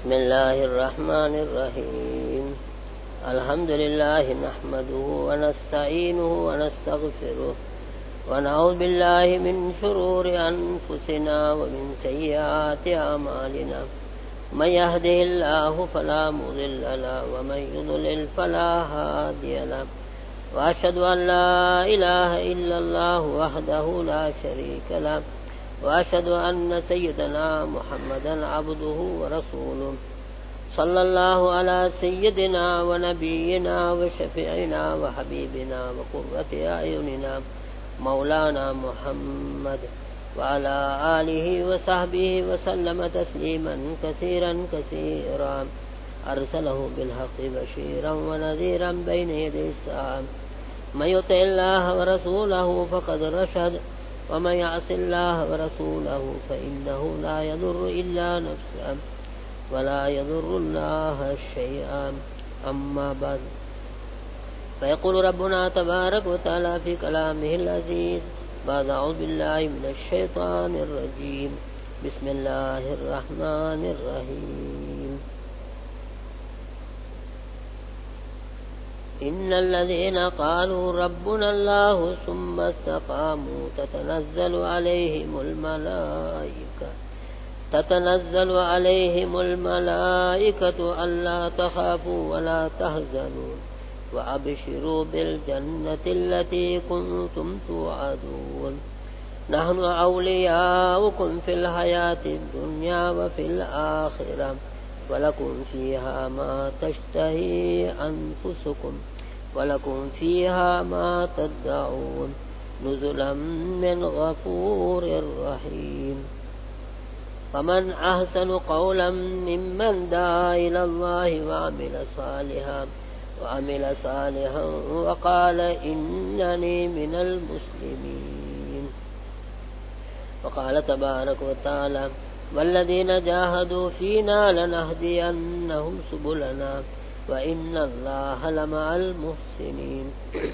بسم الله الرحمن الرحيم الحمد لله نحمده ونستعينه ونستغفره ونعوذ بالله من شرور أنفسنا ومن سيئات أعمالنا من يهده الله فلا مضل له ومن يضلل فلا هادي له وأشهد أن لا إله إلا الله وحده لا شريك له وأشهد أن سيدنا محمدا عبده ورسوله صلى الله على سيدنا ونبينا وشفيعنا وحبيبنا وقرة أعيننا مولانا محمد وعلى آله وصحبه وسلم تسليما كثيرا كثيرا أرسله بالحق بشيرا ونذيرا بين يدي الساعة من يطع الله ورسوله فقد رشد ومن يعص الله ورسوله فإنه لا يضر إلا نفسه ولا يضر الله شيئا أما بعد فيقول ربنا تبارك وتعالى في كلامه العزيز بعد أعوذ بالله من الشيطان الرجيم بسم الله الرحمن الرحيم إن الذين قالوا ربنا الله ثم استقاموا تتنزل عليهم الملائكة تتنزل عليهم الملائكة ألا تخافوا ولا تهزنوا وأبشروا بالجنة التي كنتم توعدون نحن أولياؤكم في الحياة الدنيا وفي الآخرة ولكم فيها ما تشتهي أنفسكم ولكم فيها ما تدعون نزلا من غفور رحيم فمن أحسن قولا ممن دعا إلى الله وعمل صالحا وعمل صالحا وقال إنني من المسلمين وقال تبارك وتعالى والذين جاهدوا فينا لنهدينهم سبلنا وإن الله لمع المحسنين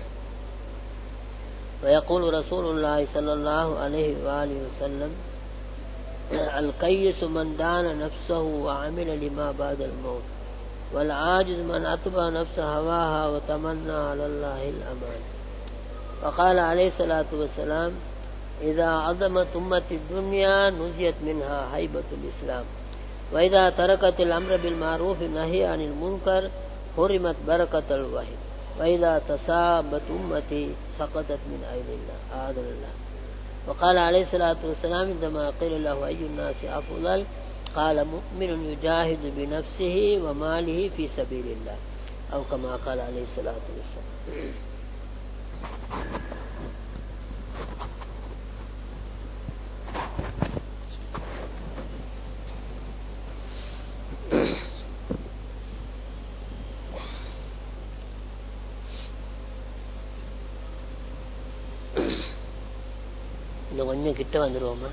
ويقول رسول الله صلى الله عليه وآله وسلم القيس من دان نفسه وعمل لما بعد الموت والعاجز من أتبع نفس هواها وتمنى على الله الأمان وقال عليه الصلاة والسلام إذا عظمت أمة الدنيا نزيت منها هيبة الإسلام وإذا تركت الأمر بالمعروف النهي عن المنكر حرمت بركة الوحي وإذا تصابت أمتي سقطت من أيدي الله أعاذ الله وقال عليه الصلاة والسلام عندما قيل له أي الناس أفضل قال مؤمن يجاهد بنفسه وماله في سبيل الله أو كما قال عليه الصلاة والسلام இன்னும் கொஞ்சம் கிட்ட வந்துடுவோமா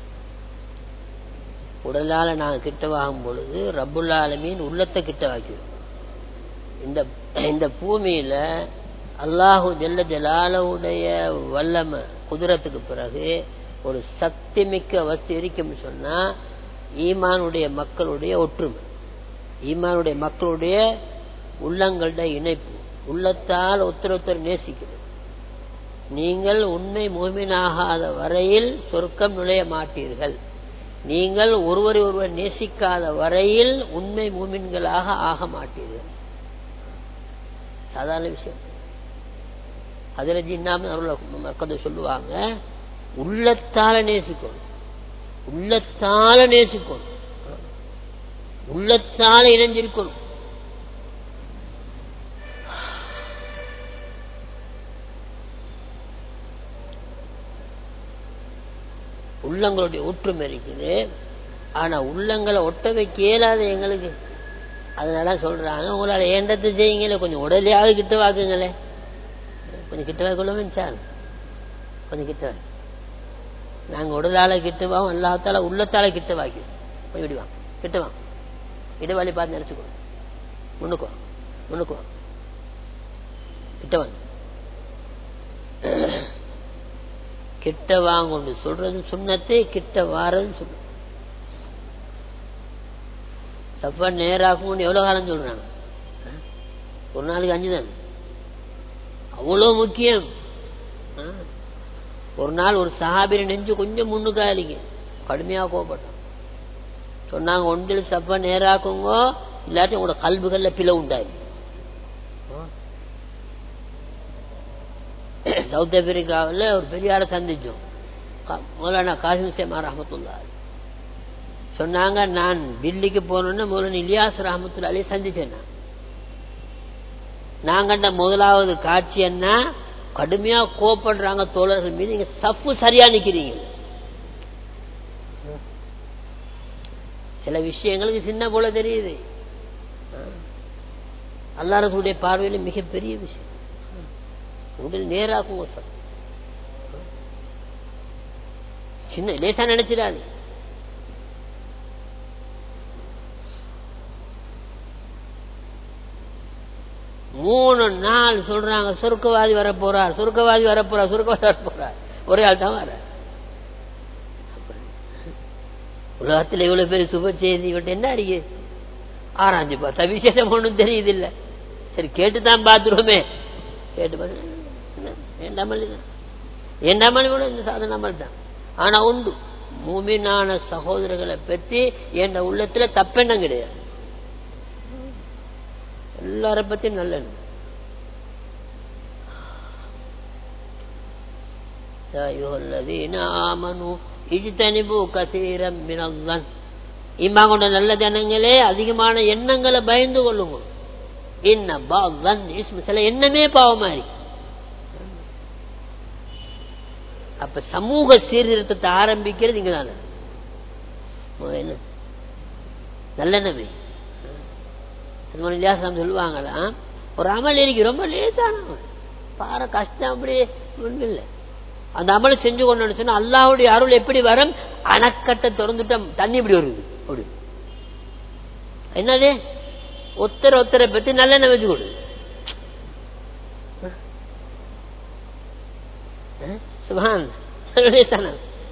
உடலால நாங்கள் கிட்ட வாங்கும் பொழுது ரப்புல்லாலமீன் உள்ளத்தை கிட்ட வாக்கிடுவோம் இந்த இந்த பூமியில அல்லாஹு ஜல்ல ஜலாலுடைய வல்லம குதிரத்துக்கு பிறகு ஒரு சக்தி மிக்க வஸ்து இருக்கும்னு சொன்னா ஈமானுடைய மக்களுடைய ஒற்றுமை ஈமானுடைய மக்களுடைய உள்ளங்களுடைய இணைப்பு உள்ளத்தால் ஒருத்தர் நேசிக்கிறது நீங்கள் உண்மை முகமினாகாத வரையில் சொர்க்கம் நுழைய மாட்டீர்கள் நீங்கள் ஒருவரை ஒருவர் நேசிக்காத வரையில் உண்மை மூமின்களாக ஆக மாட்டீர்கள் சாதாரண விஷயம் அதுல ஜின்னாம அவர்கள் சொல்லுவாங்க உள்ளத்தால நேசிக்கணும் உள்ளத்தால நேசிக்கணும் உள்ளத்தால இணைஞ்சிருக்கணும் உள்ளங்களுடைய ஒற்றுமை இருக்குது ஆனா உள்ளங்களை ஒட்ட வைக்க இயலாத எங்களுக்கு அதனால சொல்றாங்க உங்களால ஏண்டத்தை செய்யுங்களே கொஞ்சம் உடலையாவது கிட்ட வாக்குங்களே கொஞ்சம் கிட்ட வாக்குள்ள சார் கொஞ்சம் கிட்ட நாங்க உடலால கிட்டவாவும் எல்லாத்தால உள்ளத்தால கிட்ட வாக்கி போய் விடுவாங்க கிட்ட வாங்க இடவாளி பார்த்து நினைச்சுக்கோ முன்னுக்கோ முன்னுக்கோ கிட்ட வாங்க கிட்ட வாங்க சொல்றது சுண்ணத்தே கிட்ட வாரது சொல்ற சப்ப நேராக்கும்னு எவ்வளவு காலம் சொல்றாங்க ஒரு நாளைக்கு அஞ்சு தான் அவ்வளவு முக்கியம் ஆ. ஒரு நாள் ஒரு சஹாபிரி நெஞ்சு கொஞ்சம் முன்னுக்கு ஆலிங்க கடுமையா கோபப்பட்டான் சொன்னாங்க ஒன்றில் சப்ப நேராக்குங்க இல்லாட்டி உங்களோட கல்விகள்ல பிள உண்டாயி சவுத் ஆப்பிரிக்காவில் ஒரு பெரியார சந்திச்சோம் கா- மௌலானா காசிம் சேமா ரஹமத்துல்லா சொன்னாங்க நான் டில்லிக்கு போனோன்னு மௌலானா இலியாஸ் ரஹமத்துல்லா அலி சந்திச்சேன் நான். நான் கண்ட முதலாவது காட்சி என்ன கடுமையா கோபப்படுறாங்க தோழர்கள் மீது நீங்க சப்பு சரியா நிக்கிறீங்க சில விஷயங்களுக்கு சின்ன போல தெரியுது அல்லாரசுடைய பார்வையில மிகப்பெரிய விஷயம் உடல் நேராக்குங்க சார் சின்ன லேசா நினைச்சிடாது மூணு நாள் சொல்றாங்க சொர்க்கவாதி வர போறார் சொர்க்கவாதி வர போறார் சொர்க்கவாதி வர போறார் ஒரே ஆள் தான் வர உலகத்துல இவ்வளவு பேர் சுப செய்தி இவட்ட என்ன அறிய ஆராய்ஞ்சு பார்த்தா விசேஷம் ஒன்றும் தெரியுது இல்ல சரி கேட்டுதான் பார்த்துருவோமே கேட்டு பார்த்து என் அமல் என் அமல் கூட இந்த சாதன அமல் தான் ஆனா உண்டு மூமினான சகோதரர்களை பற்றி என் உள்ளத்துல தப்பெண்ணம் கிடையாது எல்லார பத்தி நல்ல எண்ணம். يا أيها الذين آمنوا اجتنبوا كثيرا من الظن ஈமா கொண்ட நல்ல ஜனங்களே அதிகமான எண்ணங்களை பயந்து கொள்ளுங்க என்ன பாவன் சில எண்ணமே பாவமா இருக்கு அப்ப சமூக சீர்திருத்தத்தை ஆரம்பிக்கிறது இங்க தானே என்ன நல்லெண்ணமே இலியாசம் சொல்லுவாங்களா ஒரு அமல் இருக்கு ரொம்ப லேசான அமல் பார கஷ்டம் அப்படியே ஒன்றும் இல்லை அந்த அமலை செஞ்சு கொண்டு சொன்னா அல்லாவுடைய அருள் எப்படி வரும் அணக்கட்டை திறந்துட்டோம் தண்ணி இப்படி வருது அப்படி என்னது ஒத்தர ஒத்தரை பத்தி நல்லெண்ணெய் வச்சு கொடு சுபான் லேசான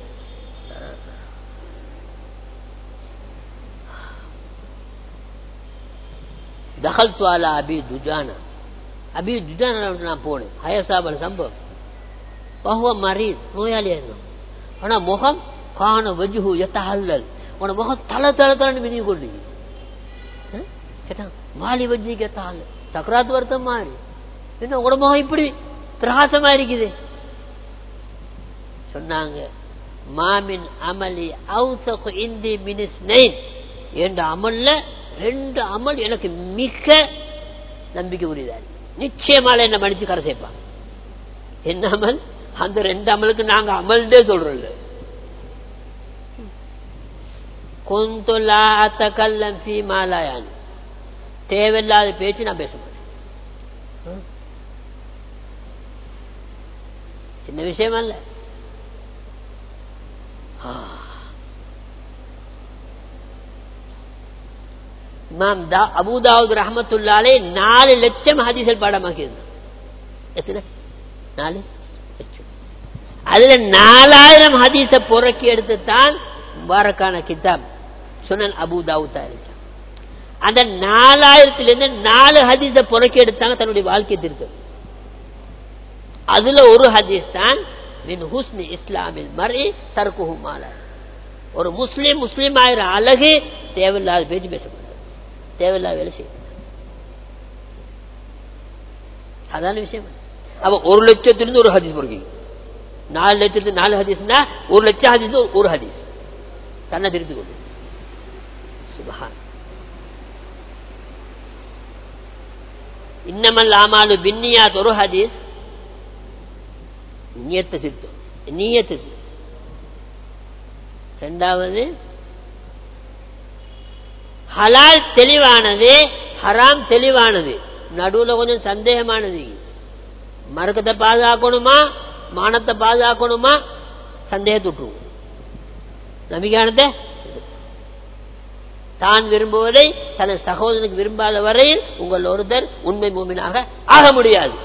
தகல் துவாலா அபி துஜானா அபி துஜானா நான் போனேன் ஹயசாபன் சம்பவம் பகுவ மரீத் நோயாளியா இருந்தான் ஆனா முகம் காண வஜுஹு எத்தஹல்லல் உன முகம் தள தள தளன்னு மிதிக்க கொண்டு கேட்டான் மாலி வஜ்ஜிக்கு எத்தஹல்லல் சக்கராத் வருத்தம் மாறி என்ன உங்களோட முகம் இப்படி பிரகாசமா இருக்குது சொன்னாங்க மாமின் அமலி அவுசகு இந்தி மினிஸ் நெயின் என்ற அமல்ல ரெண்டு அமல் எனக்கு மிக நம்பிக்கை உரியதா நிச்சயமால என்ன மன்னிச்சு கரை சேர்ப்பாங்க என்ன அமல் அந்த ரெண்டு அமலுக்கு நாங்க அமல்தே சொல்றோம் கொந்துலா தகல்லம் ஃபீ மாலாயான் தேவையில்லாத பேச்சு நான் பேச மாட்டேன் சின்ன விஷயம் அல்ல இமாம் தா அபுதாவுத் ரஹமத்துல்லாலே நாலு லட்சம் ஹதீசல் பாடமாக்கி இருந்தான் எத்தனை நாலு லட்சம் அதுல நாலாயிரம் ஹதீஸ புறக்கி எடுத்து தான் முபாரக்கான கிதாப் சுனன் அபு தாவுத்தா இருக்கான் அந்த நாலாயிரத்துல இருந்து நாலு ஹதீஸ புறக்கி எடுத்தாங்க தன்னுடைய வாழ்க்கை திருத்தம் அதுல ஒரு ஹதீஸ் தான் மின் ஹுஸ்னி இஸ்லாமில் மறை தர்க்குஹு மாலா ஒரு முஸ்லீம் முஸ்லீம் ஆயிர அழகு தேவையில்லாத பேச்சு பேசக்கூடாது தேவையில்லாத வேலை செய்ய சாதாரண விஷயம் அப்ப ஒரு லட்சத்திலிருந்து ஒரு ஹதீஸ் பொறுக்கீங்க நாலு லட்சத்து நாலு ஹதீஸ்னா ஒரு லட்சம் ஹதீஸ் ஒரு ஹதீஸ் தன்னை திருத்திக் கொண்டு சுபஹான் இன்னமல் ஆமாலு பின்னியாத் ஒரு ஹதீஸ் நியத்தை திருத்தம் நீயத்து ரெண்டாவது ஹலால் தெளிவானது ஹராம் தெளிவானது நடுவுல கொஞ்சம் சந்தேகமானது மறுக்கத்தை பாதுகாக்கணுமா மானத்தை பாதுகாக்கணுமா சந்தேகத்தை விட்டுருவோம் நம்பிக்கையானதை தான் விரும்புவதை தனது சகோதரனுக்கு விரும்பாத வரையில் உங்கள் ஒருத்தர் உண்மை மூமினாக ஆக முடியாது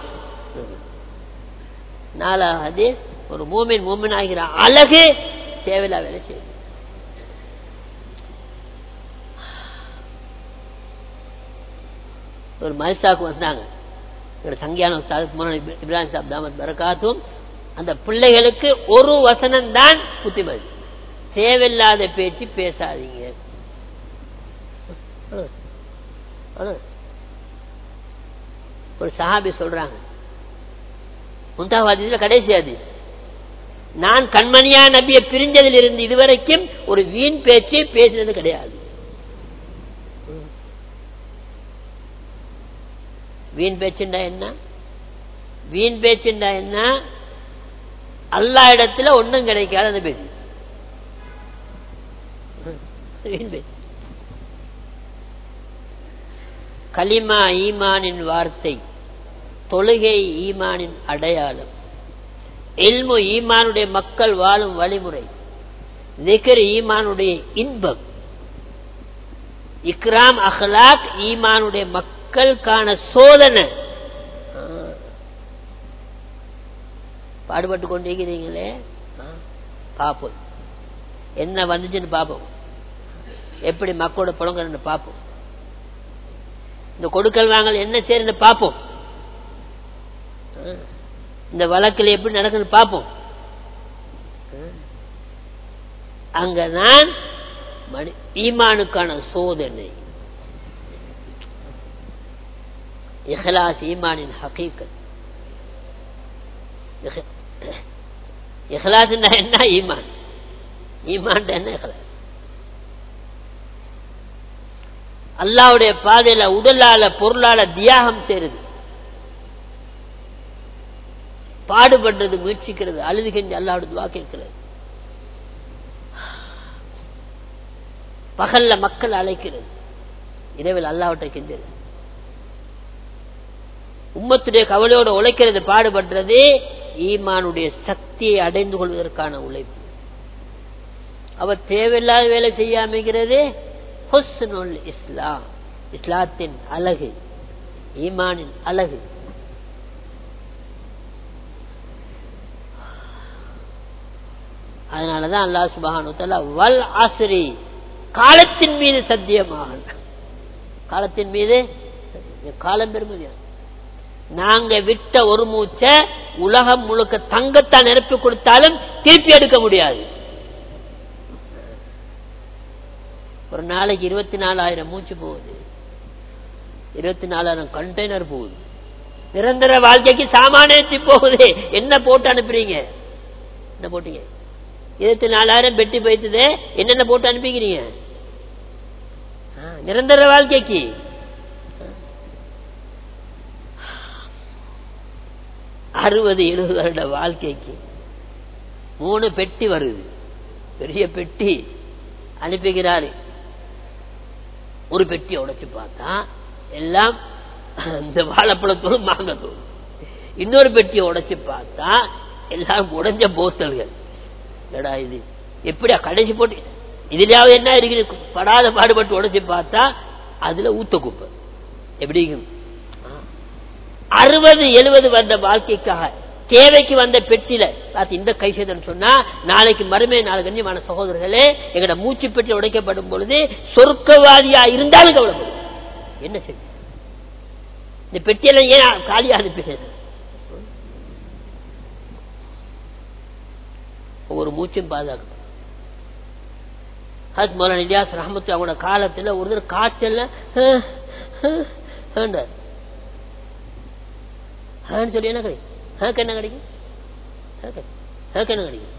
நாலாவது ஒரு மூமின் மூமின் ஆகிற அழகு தேவையில்லா வேலை செய்யும் ஒரு மல்சாக்கு வந்தாங்க எங்களோட சங்கியான உஸ்தாத் மௌலானா இப்ரா- இப்ராஹிம் சாப் தாமத் பரகாத்தும் அந்த பிள்ளைகளுக்கு ஒரு வசனம் தான் புத்திமதி தேவையில்லாத பேச்சு பேசாதீங்க அவ்வளவு. அவ்வளவு. ஒரு சஹாபி சொல்றாங்க முந்தாவாதியில கடைசி அது நான் கண்மணியா நபியை பிரிஞ்சதில் இருந்து இதுவரைக்கும் ஒரு வீண் பேச்சு பேசினது கிடையாது வீண் பேச்சுண்டா என்ன வீண் பேச்சுண்டா என்ன அல்லா இடத்துல ஒண்ணும் கிடைக்காத அந்த பேச்சு வீண் பேச்சு கலிமா ஈமானின் வார்த்தை தொழுகை ஈமானின் அடையாளம் இல்மு ஈமானுடைய மக்கள் வாழும் வழிமுறை திக்ர் ஈமானுடைய இன்பம் இக்ராம் அஹ்லாக் ஈமானுடைய மக்களுக்கான சோதனை ஆ. பாடுபட்டு கொண்டிருக்கிறீங்களே ஆ. பார்ப்போம் என்ன வந்துச்சுன்னு பார்ப்போம் எப்படி மக்களோட புலங்கன்னு பார்ப்போம் இந்த கொடுக்கல் வாங்கல் என்ன செய்யறன்னு பார்ப்போம் ஆ. இந்த வழக்கில் எப்படி நடக்குன்னு பார்ப்போம் ஆ. அங்கதான் மனி ஈமானுக்கான சோதனை இஹ்லாஸ் ஈமானின் ஹகீக்கத் இஹ்லாஸ் என்ன ஈமான் ஈமான் என்ன இஹ்லாஸ் அல்லாவுடைய பாதையில உடலால பொருளால தியாகம் செய்யறது பாடுபடுறது முயற்சிக்கிறது அழுது கெஞ்சி அல்லாவோட துவா கேட்கிறது பகல்ல மக்கள் அழைக்கிறது இரவில் அல்லாவிட்ட கெஞ்சுறது உம்மத்துடைய கவலையோட உழைக்கிறது பாடுபடுறது ஈமானுடைய சக்தியை அடைந்து கொள்வதற்கான உழைப்பு அவர் தேவையில்லாத வேலை செய்யாமைகிறது ஹுஸ்னுல் இஸ்லாம் இஸ்லாத்தின் அழகு ஈமானின் அழகு அதனாலதான் அல்லாஹ் சுபஹானு தஆலா வல் அஸ்ரி காலத்தின் மீது சத்தியமாக காலத்தின் மீது காலம் பெருமதியா நாங்க விட்ட ஒரு மூச்ச உலகம் முழுக்க தங்கத்தான் நிரப்பி கொடுத்தாலும் திருப்பி எடுக்க முடியாது ஒரு நாளைக்கு இருபத்தி நாலாயிரம் மூச்சு போகுது இருபத்தி நாலாயிரம் கண்டெய்னர் போகுது நிரந்தர வாழ்க்கைக்கு சாமானியத்தி போகுது என்ன போட்டு அனுப்புறீங்க என்ன போட்டீங்க இருபத்தி நாலாயிரம் பெட்டி போய்த்தது என்னென்ன போட்டு அனுப்பிக்கிறீங்க ஆ, நிரந்தர வாழ்க்கைக்கு அறுபது எழுபது வருட வாழ்க்கைக்கு மூணு பெட்டி வருது பெரிய பெட்டி அனுப்புகிறாரு ஒரு பெட்டியை உடைச்சு பார்த்தா எல்லாம் இந்த வாழைப்பழத்தோடு மாங்கத்தோடு இன்னொரு பெட்டியை உடைச்சு பார்த்தா எல்லாம் உடைஞ்ச போத்தல்கள் என்னடா இது எப்படியா கடைசி போட்டு இதுலயாவது என்ன இருக்குது படாத பாடுபட்டு உடைச்சு பார்த்தா அதுல ஊத்த குப்பை எப்படி இருக்கும்? ஆ. அறுபது எழுபது வந்த வாழ்க்கைக்காக தேவைக்கு வந்த பெட்டியில பார்த்து இந்த கை செய்தன்னு சொன்னா நாளைக்கு மறுமை நாலு கண்ணியமான சகோதரர்களே எங்கட மூச்சு பெட்டி உடைக்கப்படும் பொழுது சொர்க்கவாதியா இருந்தாலும் கவலைப்படும் என்ன செய்ய இந்த பெட்டியெல்லாம் ஏன் காலியா அனுப்பினேன் ஒவ்வொரு மூச்சும் பாதுகாக்கணும் ஹத் மௌலான இலியாஸ் ரஹமத்து அவங்களோட காலத்துல ஒரு தடவை காய்ச்சல்ல "அஹ், அஹ், அஹ்ன்றார். அஹ்ன்னு சொல்லி என்ன கிடைக்கும் ஹேக்கு என்ன கிடைக்கும் ஹேக்கு ஹேக்கு என்ன கிடைக்கும்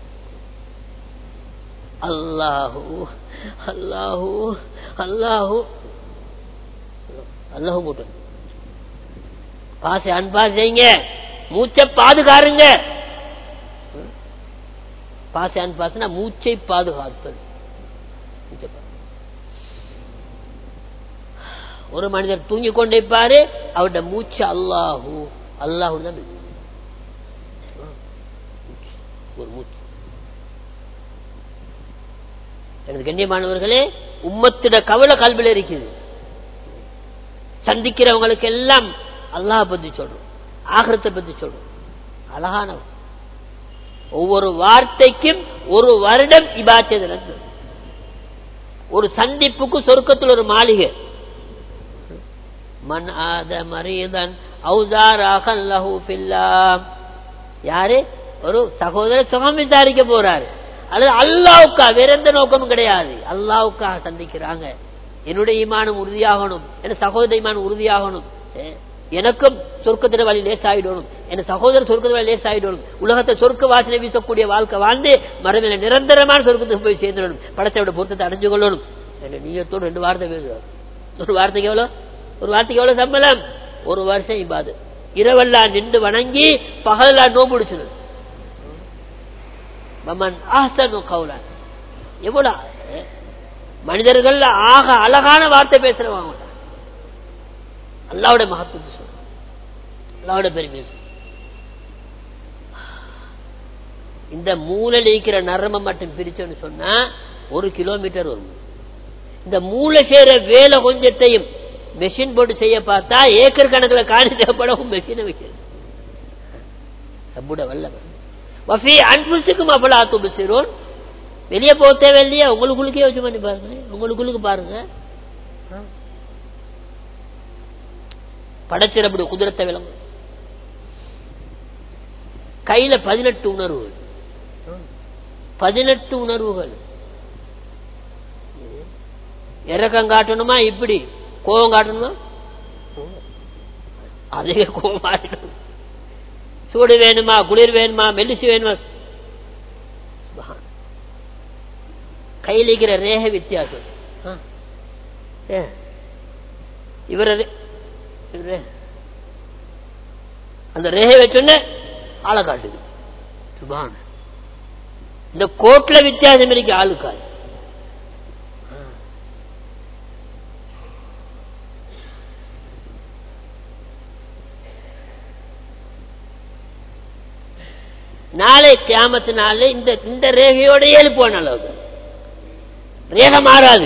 அல்லாஹு அல்லாஹு அல்லாஹு அல்லாஹு போட்டு பாசை அன்பா செய்யுங்க மூச்சை பாதுகாருங்க பாசை அன்பாசுனா மூச்சை பாதுகாத்தல் மூச்சை பாது- ஒரு மனிதர் தூங்கிக் கொண்டே பாரு அவருடைய மூச்சு அல்லாஹு அல்லாஹு தான் இருக்கு. ஒரு மூச்சு எனது கண்ணியமானவர்களே உம்மத்திட கவலை கல்வில இருக்குது சந்திக்கிறவங்களுக்கு எல்லாம் அல்லாஹ் பத்தி சொல்றோம் ஆகிரத்தை பத்தி சொல்றோம் அழகானவர் ஒவ்வொரு வார்த்தைக்கும் ஒரு வருடம் இபாச்சது நடந்தது ஒரு சந்திப்புக்கு சொர்க்கத்தில் ஒரு மாளிகை மன் ஆத மரீதன் அவுதாராகன் லஹு பில்லா யாரு ஒரு சகோதரர் சுகம் விசாரிக்க போறாரு அல்லது அல்லாவுக்கா வேற எந்த நோக்கமும் கிடையாது அல்லாவுக்காக சந்திக்கிறாங்க என்னுடைய ஈமானம் உறுதியாகணும் என் சகோதர ஈமானம் உறுதியாகணும் அஹ் எனக்கும் சொர்க்கத்தின வழி லேசாயிடணும் என் சகோதரர் சொர்க்கத்தின வழி லேசாயிடணும் உலகத்தை சொர்க்க வாசனை வீசக்கூடிய வாழ்க்கை வாழ்ந்து மறுமையில நிரந்தரமான சொர்க்கத்துக்கு போய் சேர்ந்துடணும் படத்தோட பொருத்தத்தை அடைஞ்சு கொள்ளணும் என்ற நீயத்தோடு ரெண்டு வார்த்தை பேசுவார் ஒரு வார்த்தைக்கு எவ்வளோ ஒரு வார்த்தைக்கு எவ்வளவு சம்பளம் ஒரு வருஷம் இபாது இரவெல்லாம் நின்று வணங்கி பகலெல்லாம் நோம்பு முடிச்சிடணும் மமன் ஆசனு கவுலான் எவ்வளவு அஹ், மனிதர்கள் ஆக அழகான வார்த்தை பேசுறவங்க அல்லாவுடைய மகத்துவத்தை சொல்லு அல்லாவுடைய பெருமை சொல்லு. இந்த மூளையில் இருக்கிற நரம்பை மட்டும் பிரிச்சோன்னு சொன்னா ஒரு கிலோமீட்டர் வரும் இந்த மூளை செய்யற வேலை கொஞ்சத்தையும் மெஷின் போட்டு செய்ய பார்த்தா ஏக்கர் கணக்கில் காணி தேவைப்படவும் மெஷினை வைக்கிறது ரப்புட வல்லவன் வஃபி அன்புசுக்கும் அப்பலா துபுசிரோன் வெளியே போக தேவையில்லையா உங்களுக்குள்ளுக்கே வச்சு பண்ணி பாருங்க உங்களுக்குள்ளுக்கு பாருங்க ஆ. படைச்சிடப்படி குதிரத்தை விளங்கும் கையில பதினெட்டு உணர்வுகள் பதினெட்டு உணர்வுகள் இறக்கம் காட்டணுமா இப்படி கோபம் காட்டணுமா அதிக கோபம் ஆயிடும் சூடு வேணுமா குளிர் வேணுமா மெல்லிசு வேணுமா சுப்ஹான். கையில் இருக்கிற ரேக வித்தியாசம் ஆ. ஏ. இவர ரே- இவர அந்த ரேகை வச்சோன்னே ஆளை காட்டுது சுபான் இந்த கோட்ல வித்தியாசம் இருக்கு ஆளுக்கால் நாளை கியாமத்தினால இந்த இந்த ரேகையோடயே எழுப்புவான் அளவுக்கு ரேகை மாறாது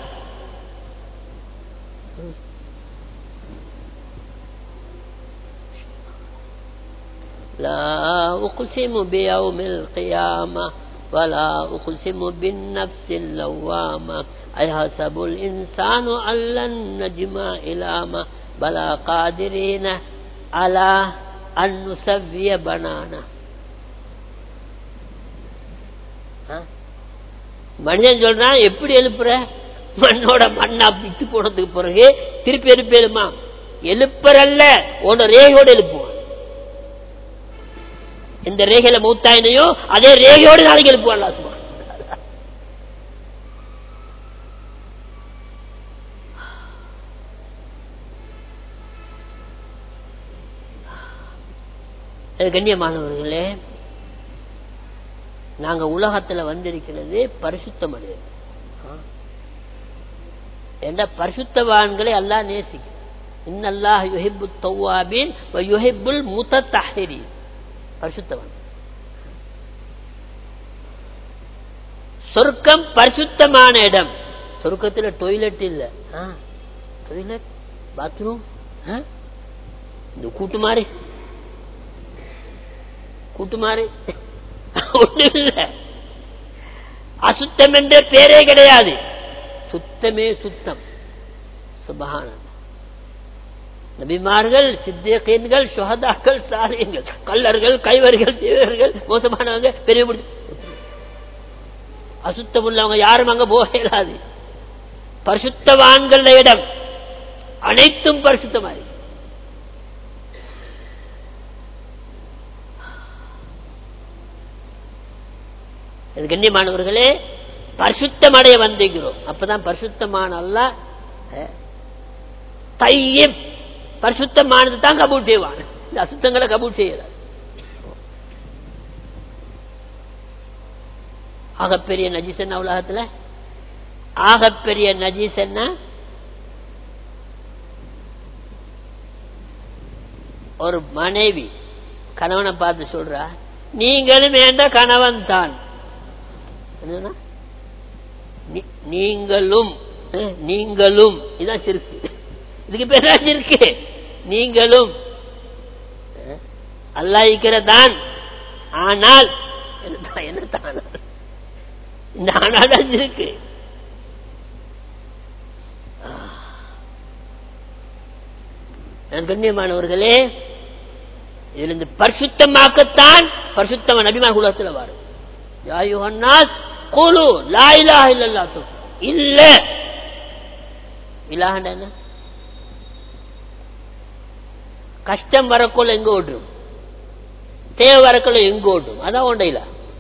لا أقسم بيوم القيامة ولا أقسم بالنفس اللوامة أيحسب الإنسان أن لن نجمع إلامة بلى قادرين على أن نسوي بنانه ஆ? மனிதன் சொல்றான் எப்படி எழுப்புற மண்ணோட மண்ணா பிச்சு போனதுக்கு பிறகு திருப்பி எழுப்பேலுமா எழுப்பறல்ல உன ரேகையோடு எழுப்புவான் இந்த ரேகையில மூத்தாயினையோ அதே ரேகையோடு நாளைக்கு எழுப்புவான் சும்மா கண்ணியமானவர்களே நாங்க உலகத்துல வந்திருக்கிறது பரிசுத்தம் அடையாது என்ற பரிசுத்தவான்களை அல்லாஹ் நேசிக்க இன்னல்லாஹ் யுஹிப்பு தௌவாபின் யுஹிப்புல் முத்தஹிரி பரிசுத்தவான் சொர்க்கம் பரிசுத்தமான இடம் சொர்க்கத்துல டொய்லெட் இல்ல டொய்லெட் பாத்ரூம் இந்த கூட்டு மாறி கூட்டு மாறி ஒண்ணும் இல்ல அசுத்தம் என்ற பேரே கிடையாது சுத்தமே சுத்தம் சுபகான நபிமார்கள் சித்தியக்கீன்கள் சுகதாக்கள் சாரியங்கள் கல்லர்கள் கைவர்கள் தேவர்கள் மோசமானவங்க பெரிய முடி- அசுத்தம் உள்ளவங்க யாரும் அங்க போக இயலாது பரிசுத்தவான்கள் இடம் அனைத்தும் பரிசுத்தமாய் இது கண்ணியமானவர்களே பரிசுத்தம் அடைய வந்திருக்கிறோம் அப்பதான் பரிசுத்தமான அல்லாஹ் அஹ், தையிப் பரிசுத்தமானது தான் கபூல் செய்வான் இந்த அசுத்தங்களை கபூல் செய்யறார் ஆகப்பெரிய நஜீஸ் என்ன உலகத்துல ஆகப்பெரிய நஜீஸ் என்ன ஒரு மனைவி கணவனை பார்த்து சொல்றா நீங்களும் வேண்ட கணவன் தான் என்னன்னா? நீ- நீங்களும் அஹ், நீங்களும் இதான் சிறுக்கு இதுக்கு பேர் தான் சிறுக்கு நீங்களும் அஹ், அல்லாஹ் இருக்கிறதான் ஆனால் என்ன- என்ன தான் இந்த ஆனால் தான் சிறுக்கு கண்ணியமானவர்களே இதுல இந்த பரிசுத்தமாக்கத்தான் பரிசுத்தம நபிமான் குலத்தில் வரும் யாயுஹன்னாஸ் குலு லா இலாஹ இல்லல்லாஹ் இல்ல இலாஹண்டா என்ன கஷ்டம் வரக்குள்ள எங்க ஓட்டும் தேவை வரக்குள்ள எங்க ஓட்டும் அதான் ஒண்டையில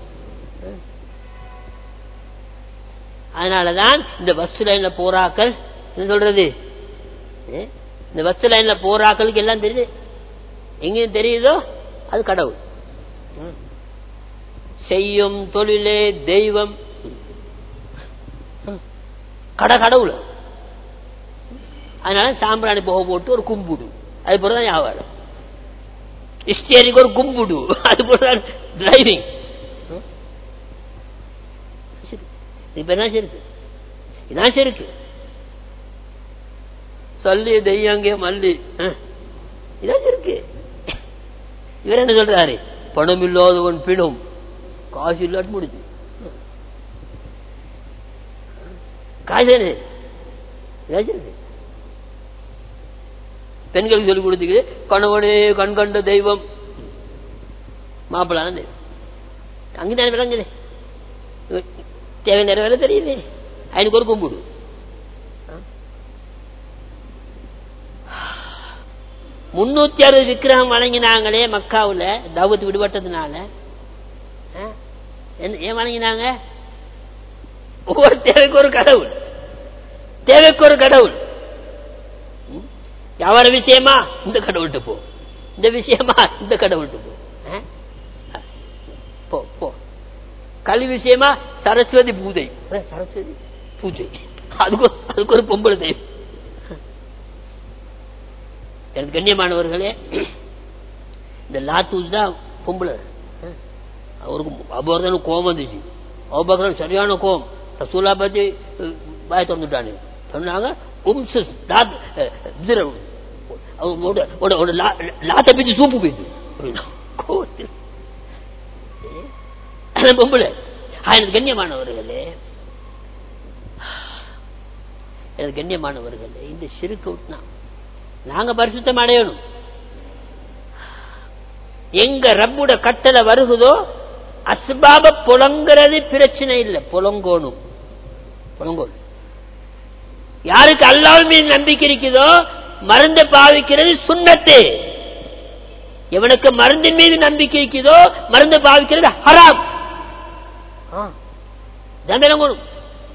அதனாலதான் இந்த பஸ் லைன்ல போறாக்கள் என்ன சொல்றது இந்த பஸ் லைன்ல போறாக்களுக்கு எல்லாம் தெரியுது எங்கேயும் தெரியுதோ அது கடவுள் செய்யும் தொழிலே தெய்வம் கட கடவுள் அதனால சாம்பிராணி போக போட்டு ஒரு கும்பிடு அது போலதான் வியாபாரம் ஸ்டேரிக்கு ஒரு கும்பிடு அது போலதான் டிரைவிங் இப்ப என்ன சிறுக்கு இதான் சிறுக்கு சொல்லி தெய்யங்க மல்லி இதான் சிறுக்கு இவர் என்ன சொல்றாரு பணம் இல்லாதவன் பிணும் காசு இல்லாட்டு முடிஞ்சு காசு இதான் சிறுக்கு பெண்களுக்கு சொல்லிக் கொடுத்துக்கு கணவனே கண் கண்ட தெய்வம் மாப்பிள்ளான தெய்வம் அங்கேதான் விளங்குது தேவை நிறைவேற தெரியுது அவனுக்கு ஒரு கும்பிடு முன்னூத்தி அறுபது விக்கிரகம் வழங்கினாங்களே மக்காவில் தவுத்து விடுபட்டதுனால ஏன் வழங்கினாங்க ஒவ்வொரு தேவைக்கு ஒரு கடவுள் தேவைக்கு ஒரு கடவுள் வியாபார விஷயமா இந்த கடவுள்கிட்ட போ இந்த விஷயமா இந்த கடவுள்கிட்ட போ போ போ கல்வி விஷயமா சரஸ்வதி பூஜை சரஸ்வதி பூஜை அதுக்கு அதுக்கு ஒரு பொம்பளை தெய்வம் எனக்கு கண்ணியமானவர்களே இந்த லாத்தூஸ் தான் பொம்பளை அவருக்கு அபோர்தான் கோபம் வந்துச்சு அபோகரம் சரியான கோபம் ரசூலா பத்தி பாய திறந்துட்டானு சொன்னாங்க லாத்த பிச்சு சூப்பு போயிடுது பொம்பளை எனக்கு கண்ணியமானவர்களே எனக்கு கண்ணியமானவர்களே இந்த சிறுக்கு விட்டுனா நாங்க பரிசுத்தம் அடையணும் எங்க ரப்புட கட்டளை வருகுதோ அஸ்பாப புலங்குறது பிரச்சனை இல்லை புலங்கோணும் புலங்கோணும் யாருக்கு அல்லாஹ் மீது நம்பிக்கை இருக்குதோ மருந்து பாவிக்கிறது சுண்ணத்து எவனுக்கு மருந்தின் மீது நம்பிக்கை இருக்குதோ மருந்து பாவிக்கிறது ஹராம் விளங்கணும்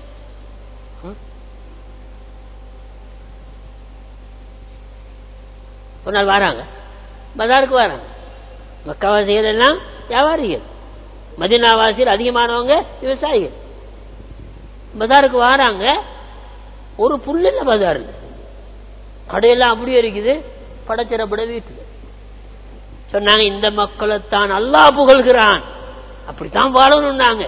ஒரு நாள் வராங்க பஜாருக்கு வராங்க மக்காவாசிகள் எல்லாம் வியாபாரிகள் மதினாவாசிகள் அதிகமானவங்க விவசாயிகள் பஜாருக்கு வராங்க ஒரு புல் இல்லை பஜாரில் கடையெல்லாம் அப்படியே இருக்குது படச்சிடப்பட வீட்டில் சொன்னாங்க இந்த மக்களைத்தான் அல்லாஹ் புகழ்கிறான் அப்படித்தான் வாழணும்னாங்க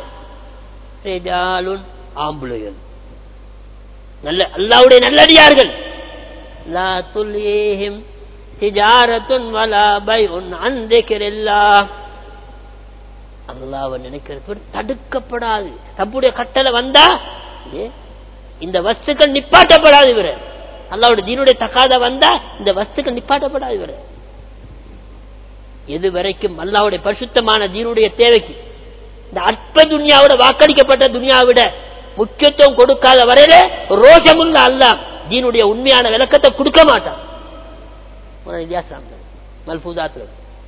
ஆம்புலைகள் நல்ல அல்லாவுடைய நல்லடியார்கள் லா துல்லியேஹிம் திஜாரத்துன் வலா பைஉன் அன் திக்ரில்லாஹ் அல்லாஹ்வை நினைக்கிறது தடுக்கப்படாது தப்புடைய கட்டளை வந்தா இந்த வஸ்துக்கள் நிப்பாட்டப்படாது இவர அல்லாவுடைய தீனுடைய தக்காத வந்தா இந்த வஸ்துக்கள் நிப்பாட்டப்படாது இவர எது வரைக்கும் அல்லாவுடைய பரிசுத்தமான தீனுடைய தேவைக்கு இந்த அற்ப துன்யாவோட வாக்களிக்கப்பட்ட துன்யாவிட முக்கியத்துவம் கொடுக்காத வரையில ரோஷமுள்ள அல்லா தீனுடைய உண்மையான விளக்கத்தை கொடுக்க மாட்டான் மல்பூதாத்துல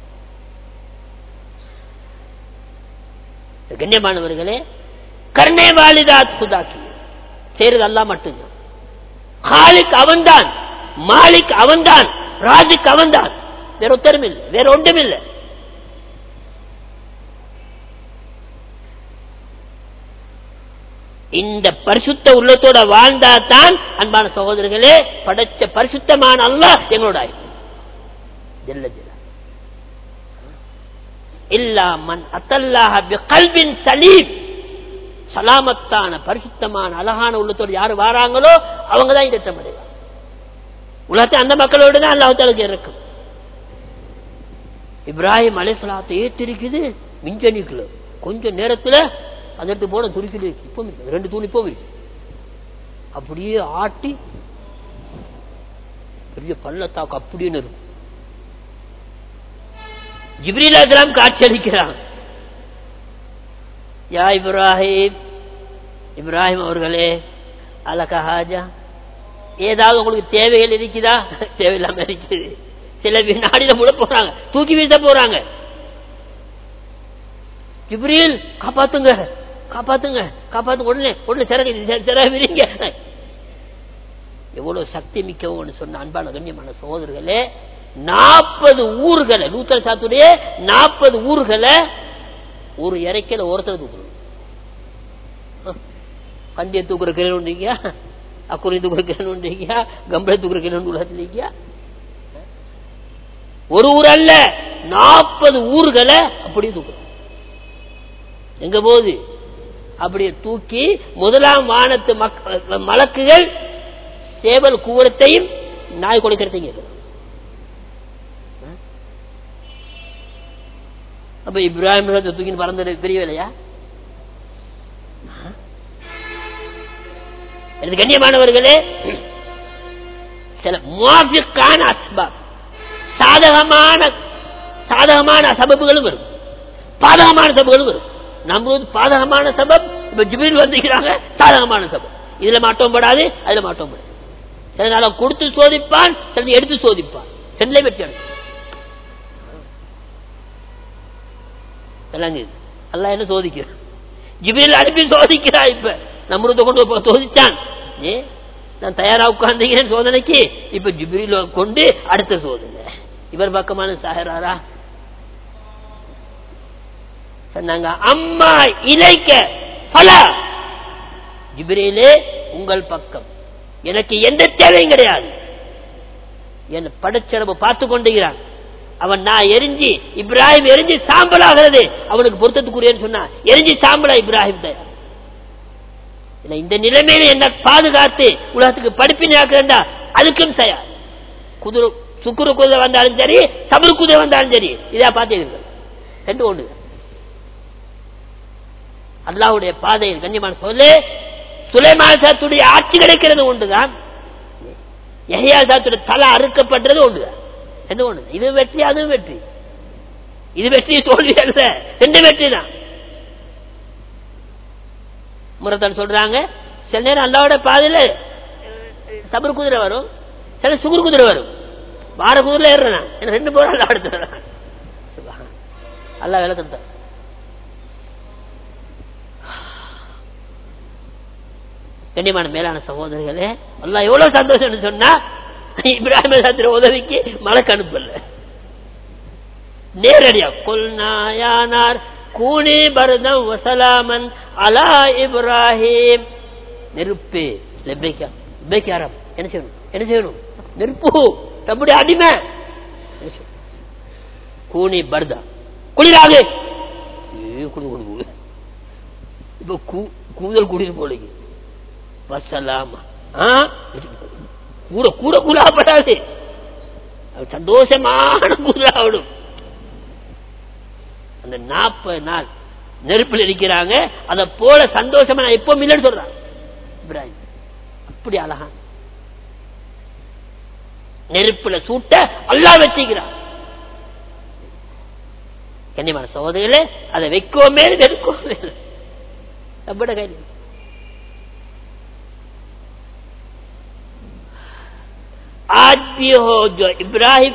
கண்ணியமானவர்களே கர்ணே வாலிதாத் புதாக்கி செய்யறது அல்லா மட்டும்தான் காலிக் அவன்தான் மாலிக் அவன்தான் ராஜிக் அவன்தான் வேற ஒத்தரும் இல்லை வேற ஒன்றும் இல்லை இந்த பரிசுத்த உள்ளத்தோட வாழ்ந்தா தான் அன்பான சகோதரர்களே படைச்ச பரிசுத்தமான அல்ல எங்களோட ஜெல்ல ஜெல இல்லா மன் அத்தல்லாஹ கல்வின் சலீம் சலாமத்தான பரிசுத்தமான அழகான உள்ளத்தோடு யாரு வாராங்களோ அவங்க தான் இந்த அடைவாங்க உலகத்தை அந்த மக்களோடு தான் அல்லாஹாலுக்கு இருக்கும் இப்ராஹிம் அலைசலாத்தை ஏற்றிருக்குது மிஞ்சனிக்குள்ள கொஞ்ச நேரத்துல அந்த இடத்துக்கு போன துணிக்குது இப்போ ரெண்டு தூண் இப்போ அப்படியே ஆட்டி பெரிய பள்ளத்தாக்கு அப்படின்னு இருக்கும் ஜிப்ரீல் அஸ்லாம் காட்சி அளிக்கிறாங்க யா இப்ராஹிம் இப்ராஹிம் அவர்களே அலக ஹாஜா ஏதாவது உங்களுக்கு தேவைகள் இருக்குதா தேவையில்லாம இருக்குது சில வினாடியில முட போறாங்க தூக்கி வீச போறாங்க ஜிப்ரீல் காப்பாத்துங்க காப்பாத்துங்க காப்பாத்துங்க உடனே உடனே சிறகு சிற விரிங்க எவ்வளவு சக்தி மிக்கவன்னு சொன்ன அன்பான கண்ணியமான சகோதரர்களே நாற்பது ஊர்களை நூத்தல் சாத்துடைய நாற்பது ஊர்களை ஒரு இறைக்கல ஒருத்தர் தூக்குறோம் கண்டிய தூக்குற கிழன் உண்டியா அக்குறி தூக்குற கிழன் உண்டியா கம்பளை தூக்குற கிழன் உலகத்திலியா ஒரு ஊர் அல்ல நாற்பது ஊர்களை அப்படியே தூக்குறோம் எங்க போகுது அப்படியே தூக்கி முதலாம் வானத்து மலக்குகள் சேவல் கூவரத்தையும் நாய் கொடுக்கறதையும் அப்ப இப்ராஹிம் தூக்கி பறந்தது தெரியவில்லையா எனது கண்ணியமானவர்களே சில முவாஃபிக்கான அஸ்பாப் சாதகமான சாதகமான சபப்புகளும் வரும் பாதகமான சபப்புகளும் வரும் நம்மளது பாதகமான சபப் இப்ப ஜிபில் வந்துக்கிறாங்க சாதகமான சபப் இதுல மாட்டோம் படாது அதுல மாட்டோம் படாது சில நாள கொடுத்து சோதிப்பான் சில எடுத்து சோதிப்பான் செல்லை வெற்றி அடைச்சு அல்ல என்ன சோதிக்கிற ஜிபில் அனுப்பி சோதிக்கிறா இப்ப நம்மளது கொண்டு சோதிச்சான் ஏ நான் தயாரா உட்கார்ந்தீங்கன்னு சோதனைக்கு இப்ப ஜிபிரில் கொண்டு அடுத்த சோதனை இவர் பக்கமான சாகராரா சொன்னாங்க அம்மா இலைக்க பல ஜிபிரிலே உங்கள் பக்கம் எனக்கு எந்த தேவையும் கிடையாது என் படைச்சரவு பார்த்து கொண்டுகிறான் அவன் நான் எரிஞ்சு இப்ராஹிம் எரிஞ்சு சாம்பல் ஆகிறது அவனுக்கு பொருத்தத்துக்குரியன்னு சொன்னா எரிஞ்சு சாம்பலா இப்ராஹிம் தயார் இல்ல இந்த நிலைமையில என்ன பாதுகாத்து உலகத்துக்கு படிப்பினை ஆக்குறா அதுக்கும் தயார் குதிரை சுக்குரு குதிரை வந்தாலும் சரி சபரு குதிரை வந்தாலும் சரி இதா பார்த்தீர்கள் ரெண்டு ஒன்று அல்லாவுடைய பாதையில் கண்ணியமான சொல்லு சுலைமான் சாத்துடைய ஆட்சி கிடைக்கிறது ஒன்றுதான் எஹியா சாத்துடைய தலை அறுக்கப்பட்டது ஒன்றுதான் என்ன ஒண்ணு இது வெற்றி அதுவும் வெற்றி இது வெற்றி தோல்வி அல்ல ரெண்டு வெற்றி தான் முரத்தன் சொல்றாங்க சில நேரம் அல்லாவோட பாதையில சபர் குதிரை வரும் சில சுகுர் குதிரை வரும் வார குதிரை ஏறுறேன் எனக்கு ரெண்டு பேரும் அல்லா எடுத்து அல்லா விளக்கத்தான் கண்ணியமான மேலான சகோதரிகளே அல்லா எவ்வளவு சந்தோஷம் சொன்னா இப்ராஹிம் சாத்திர உதவிக்கு மலக்கு அனுப்பல நேரடியா கொல்நாயானார் கூனி பரதம் வசலாமன் அலா இப்ராஹிம் நெருப்பு லெப்பைக்கா லெப்பைக்காரம் என்ன செய்யணும் என்ன செய்யணும் நெருப்பு தம்முடைய அடிமை கூனி பர்தா குளிராக இப்ப கூதல் குடிரு போலீங்க வசலாமா கூட கூட கூடாப்படாது சந்தோஷமான கூடாவிடும் அந்த நாற்பது நாள் நெருப்பில் இருக்கிறாங்க அதை போல சந்தோஷமா நான் எப்போ இல்லைன்னு சொல்றான் இப்ராஹிம் அப்படி அழகா நெருப்புல சூட்ட அல்லா வச்சுக்கிறான் கண்ணியமான சோதனையில அதை வைக்கோமே நெருக்கோமே நம்மட கையில் आज भी हो जो इब्राहिम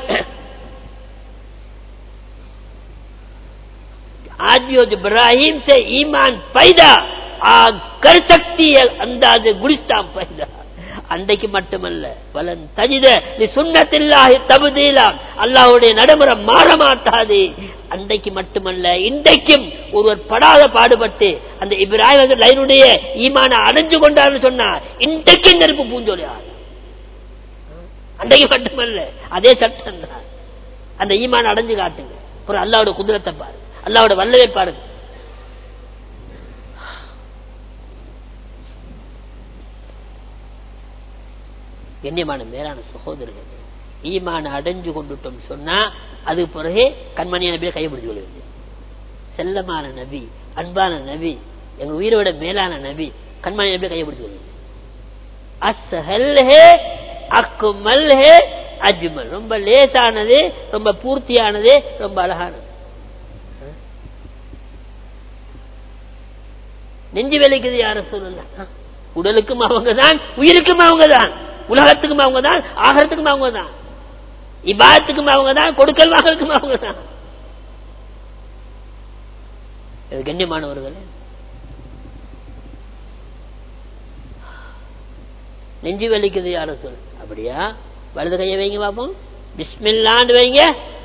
आज भी हो जो इब्राहिम से ईमान पैदा आग कर सकती है अंदाज गुलिस्तान पैदा அன்றைக்கு மட்டுமல்ல பலன் தஜித நீ சுண்ணத்தில்லாஹி தபுதீலாம் அல்லாஹ்வுடைய நடைமுறை மாற மாட்டாது அன்றைக்கு மட்டுமல்ல இன்றைக்கும் ஒருவர் படாத பாடுபட்டு அந்த இப்ராஹிம் லைனுடைய ஈமான அடைஞ்சு கொண்டார்னு சொன்னா இன்றைக்கும் நெருப்பு பூஞ்சோலி ஆகும் அன்றைக்கு மட்டுமல்ல அதே சட்டம் தான் அந்த ஈமான் அடைஞ்சு காட்டுங்க அப்புறம் அல்லாவோட குதிரத்தை பாரு அல்லாவோட வல்லவை பாருங்க கண்ணியமான மேலான சகோதரர்கள் ஈமான அடைஞ்சு கொண்டுட்டோம் சொன்னா அது பிறகு கண்மணிய நபியை கைப்பிடிச்சு கொள்வது செல்லமான நபி அன்பான நபி எங்க உயிரோட மேலான நபி கண்மணி நபியை கைப்பிடிச்சு கொள்வது அஸ்ஹல் ஹே அக்குமல் ஹே அஜ்மல் ரொம்ப லேசானது ரொம்ப பூர்த்தியானது ரொம்ப அழகானது நெஞ்சு விலைக்குது யார சொல்லலாம் உடலுக்கும் அவங்க தான் உயிருக்கும் அவங்க தான் உலகத்துக்கும் அவங்க தான் ஆகரத்துக்கும் அவங்க தான் இபாதத்துக்கும் அவங்க தான் கொடுக்கல் வாங்கலுக்கும் அவங்க தான் இது கண்ணியமானவர்களே நெஞ்சு வலிக்குது யார சொல் அப்படியா வலது கையை வைங்க பார்ப்போம் பிஸ்மில்லாண்டு வைங்க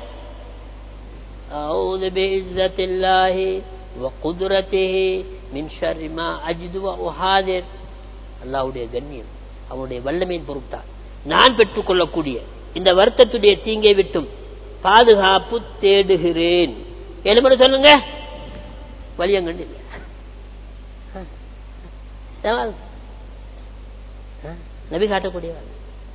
أعوذ بعزة الله وقدرته من شر ما أجد وأحاذر அல்லாவுடைய கண்ணியம் அவனுடைய வல்லமையின் பொருட்டால் நான் பெற்றுக்கொள்ளக்கூடிய இந்த வருத்தத்துடைய தீங்கை விட்டும் பாதுகாப்பு தேடுகிறேன் எழுமணி சொல்லுங்க வலியங்கண்டு இல்லை நபி காட்டக்கூடியவர்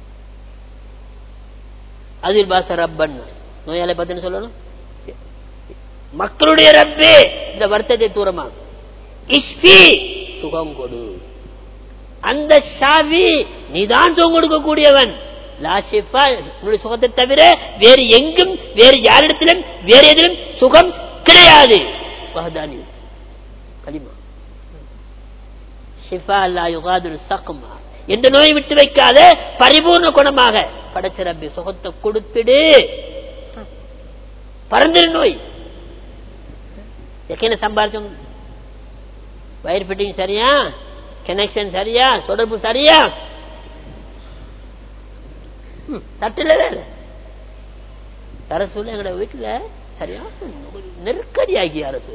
அதில் பாச ரப்பன் நோயாளி பத்தின சொல்லணும் மக்களுடைய ரப்பே இந்த வருத்தத்தை தூரமாகும் இஷ்பி சுகம் கொடு அந்த ஷாவி நீதான் சுகம் கொடுக்கக்கூடியவன் லாஷிஃபா உன்னுடைய சுகத்தை தவிர வேறு எங்கும் வேறு யாரிடத்திலும் வேறு எதிலும் சுகம் கிடையாது வஹதானி கலிமா ஷிஃபா அல்லா யுகாதுல் சக்மா எந்த நோயை விட்டு வைக்காத பரிபூர்ண குணமாக படைச்ச ரப்பி சுகத்தை கொடுத்துடு பறந்துரு நோய் எக்கன சம்பாரிச்சோம் வயர் ஃபிட்டிங் சரியா கனெக்ஷன் சரியா தொடர்பு சரியா தட்டுல வேற அரசு எங்கட வீட்டுல சரியா நெருக்கடி ஆகி அரசு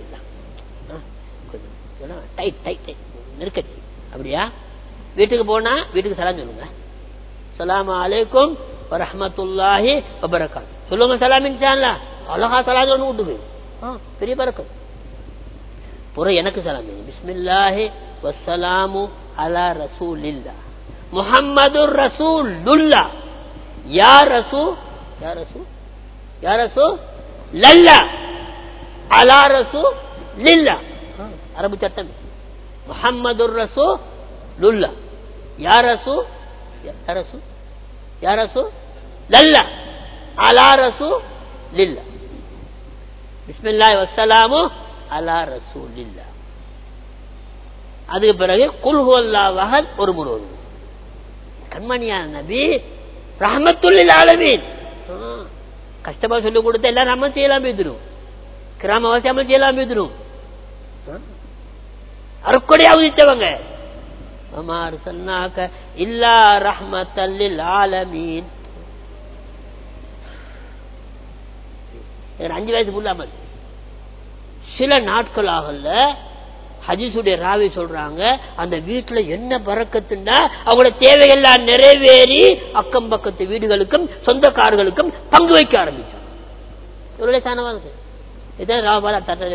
டைட் டைட் டைட் நெருக்கடி அப்படியா வீட்டுக்கு போனா வீட்டுக்கு சலாம் சொல்லுங்க சலாம் அலைக்கும் வரஹமத்துல்லாஹி வபரகாத் சொல்லுங்க சலாம் இன்ஷால்லா அழகா சலாம் சொல்லணும் வீட்டுக்கு பெரிய பறக்கம் புற எனக்கு சலாம் சொல்லுங்க பிஸ்மில்லாஹி வசலாமு அலா ரசூலில்லா முஹம்மது ரசூலுல்லா யா ரசூ யா ரசூ யா ரசூ லல்லா அலா ரசூ லில்லா அரபு சட்டம் முஹம்மது ரசூ லுல்லா யா ரசூ யா ரசூ யா ரசூ லல்லா அலா ரசூ லில்லா பிஸ்மில்லாஹி வஸ்ஸலாமு அலா ரசூலில்லா அதுக்கு பிறகு குல்ஹு அல்லா வஹத் ஒரு முறை வருது கண்மணியான நபி ரஹமத்துல்லில் ஆலமீன் கஷ்டமா சொல்லி கொடுத்த எல்லாம் அமல் செய்யலாம் பேசிடும் கிராமவாசி அமல் செய்யலாம் பேசிடும் அருக்கொடையா உதித்தவங்க அமார் சொன்னாக்க இல்லா ரஹ்மத்தல்லில் ஆலமீன் அஞ்சு வயசு புல்லாமல் சில நாட்கள் ஆகல ஹஜிசுடைய ராவி சொல்றாங்க அந்த வீட்டுல என்ன பறக்கத்துண்டா அவங்களோட தேவையெல்லாம் நிறைவேறி அக்கம் பக்கத்து வீடுகளுக்கும் சொந்தக்காரர்களுக்கும் பங்கு வைக்க ஆரம்பிச்சாங்க எவ்வளவு சாணவாங்க இதான் ராபாலா தட்டது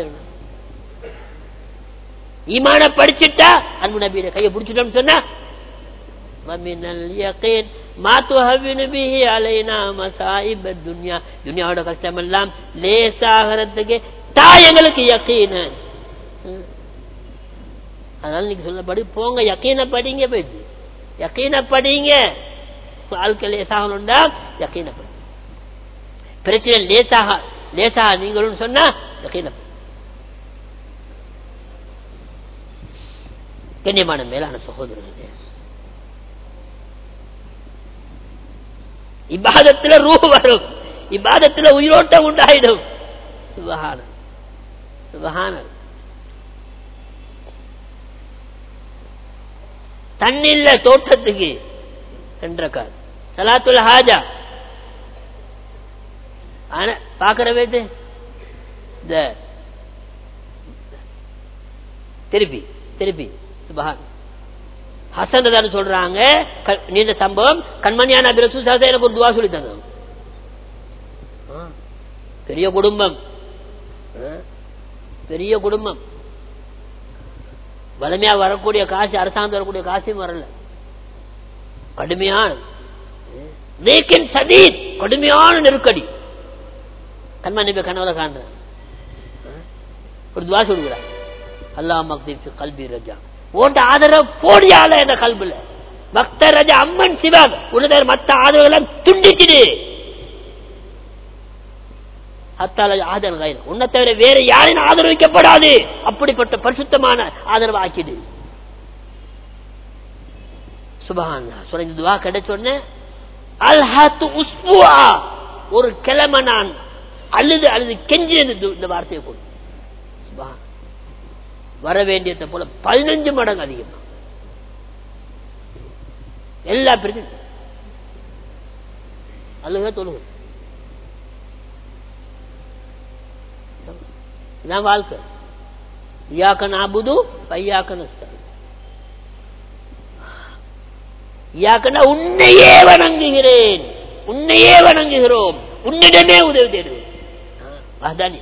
ஈமான படிச்சுட்டா அன்பு நபியில கையை பிடிச்சிட்டோம்னு சொன்னா துனியாவோட கஷ்டம் எல்லாம் லேசாகிறதுக்கு தாயங்களுக்கு யக்கீன அதனால நீங்க சொல்லப்படி போங்க யக்கீன படிங்க போயிட்டு யக்கீன படிங்க வாழ்க்கை லேசாகணும்டா யக்கீன படி பிரச்சனை லேசாக லேசாக நீங்களும் சொன்னா யக்கீன கண்ணியமான மேலான சகோதரர்களே இபாதத்துல ரூ வரும் இபாதத்துல உயிரோட்டம் உண்டாயிடும் சுபகான சுபகான தண்ணில்ல தோட்டத்துக்கு என்றக்கார் சலாத்துல ஹாஜா ஆனா பாக்குற வேது இந்த திருப்பி திருப்பி சுபஹான் ஹசன் தான் சொல்றாங்க நீண்ட சம்பவம் கண்மணியான பிரசு சாசா எனக்கு ஒரு துவா சொல்லி தந்தாங்க பெரிய குடும்பம் பெரிய குடும்பம் வலிமையா வரக்கூடிய காசு அரசாங்கம் வரக்கூடிய காசும் வரல கடுமையான சதீத் கடுமையான நெருக்கடி கண்மணி கனவுல காண்றேன் ஒரு துவா சொல்லுகிறார் அல்லாஹ் மக்தீப் கல்வி ரஜா ஓட்ட ஆதரவு போடியால என்ற கல்வில பக்த ரஜா அம்மன் சிவாக் உனதர் மத்த ஆதரவுகளை துண்டிச்சிடு ஹத்தால ஆதரவு கையில் உன்னை தவிர வேற யாரும் ஆதரவிக்கப்படாது அப்படிப்பட்ட பரிசுத்தமான ஆதரவு ஆக்கிடு சுபஹான்லா சொல்ல இந்த துவா கிடைச்ச உடனே அல்ஹத்து உஸ்புஆ ஒரு கிழமை நான் அழுது அழுது கெஞ்சி இந்த வார்த்தையை கொடு சுபஹான் வர வேண்டியதை போல பதினஞ்சு மடங்கு அதிகமா எல்லா பிரச்சனை அழுக தொழுக இதான் வாழ்க்கை இயாக்க நாபுது பையாக்க நஸ்தான் இயாக்கனா உன்னையே வணங்குகிறேன் உன்னையே வணங்குகிறோம் உன்னிடமே உதவி தேடுவேன் அதானே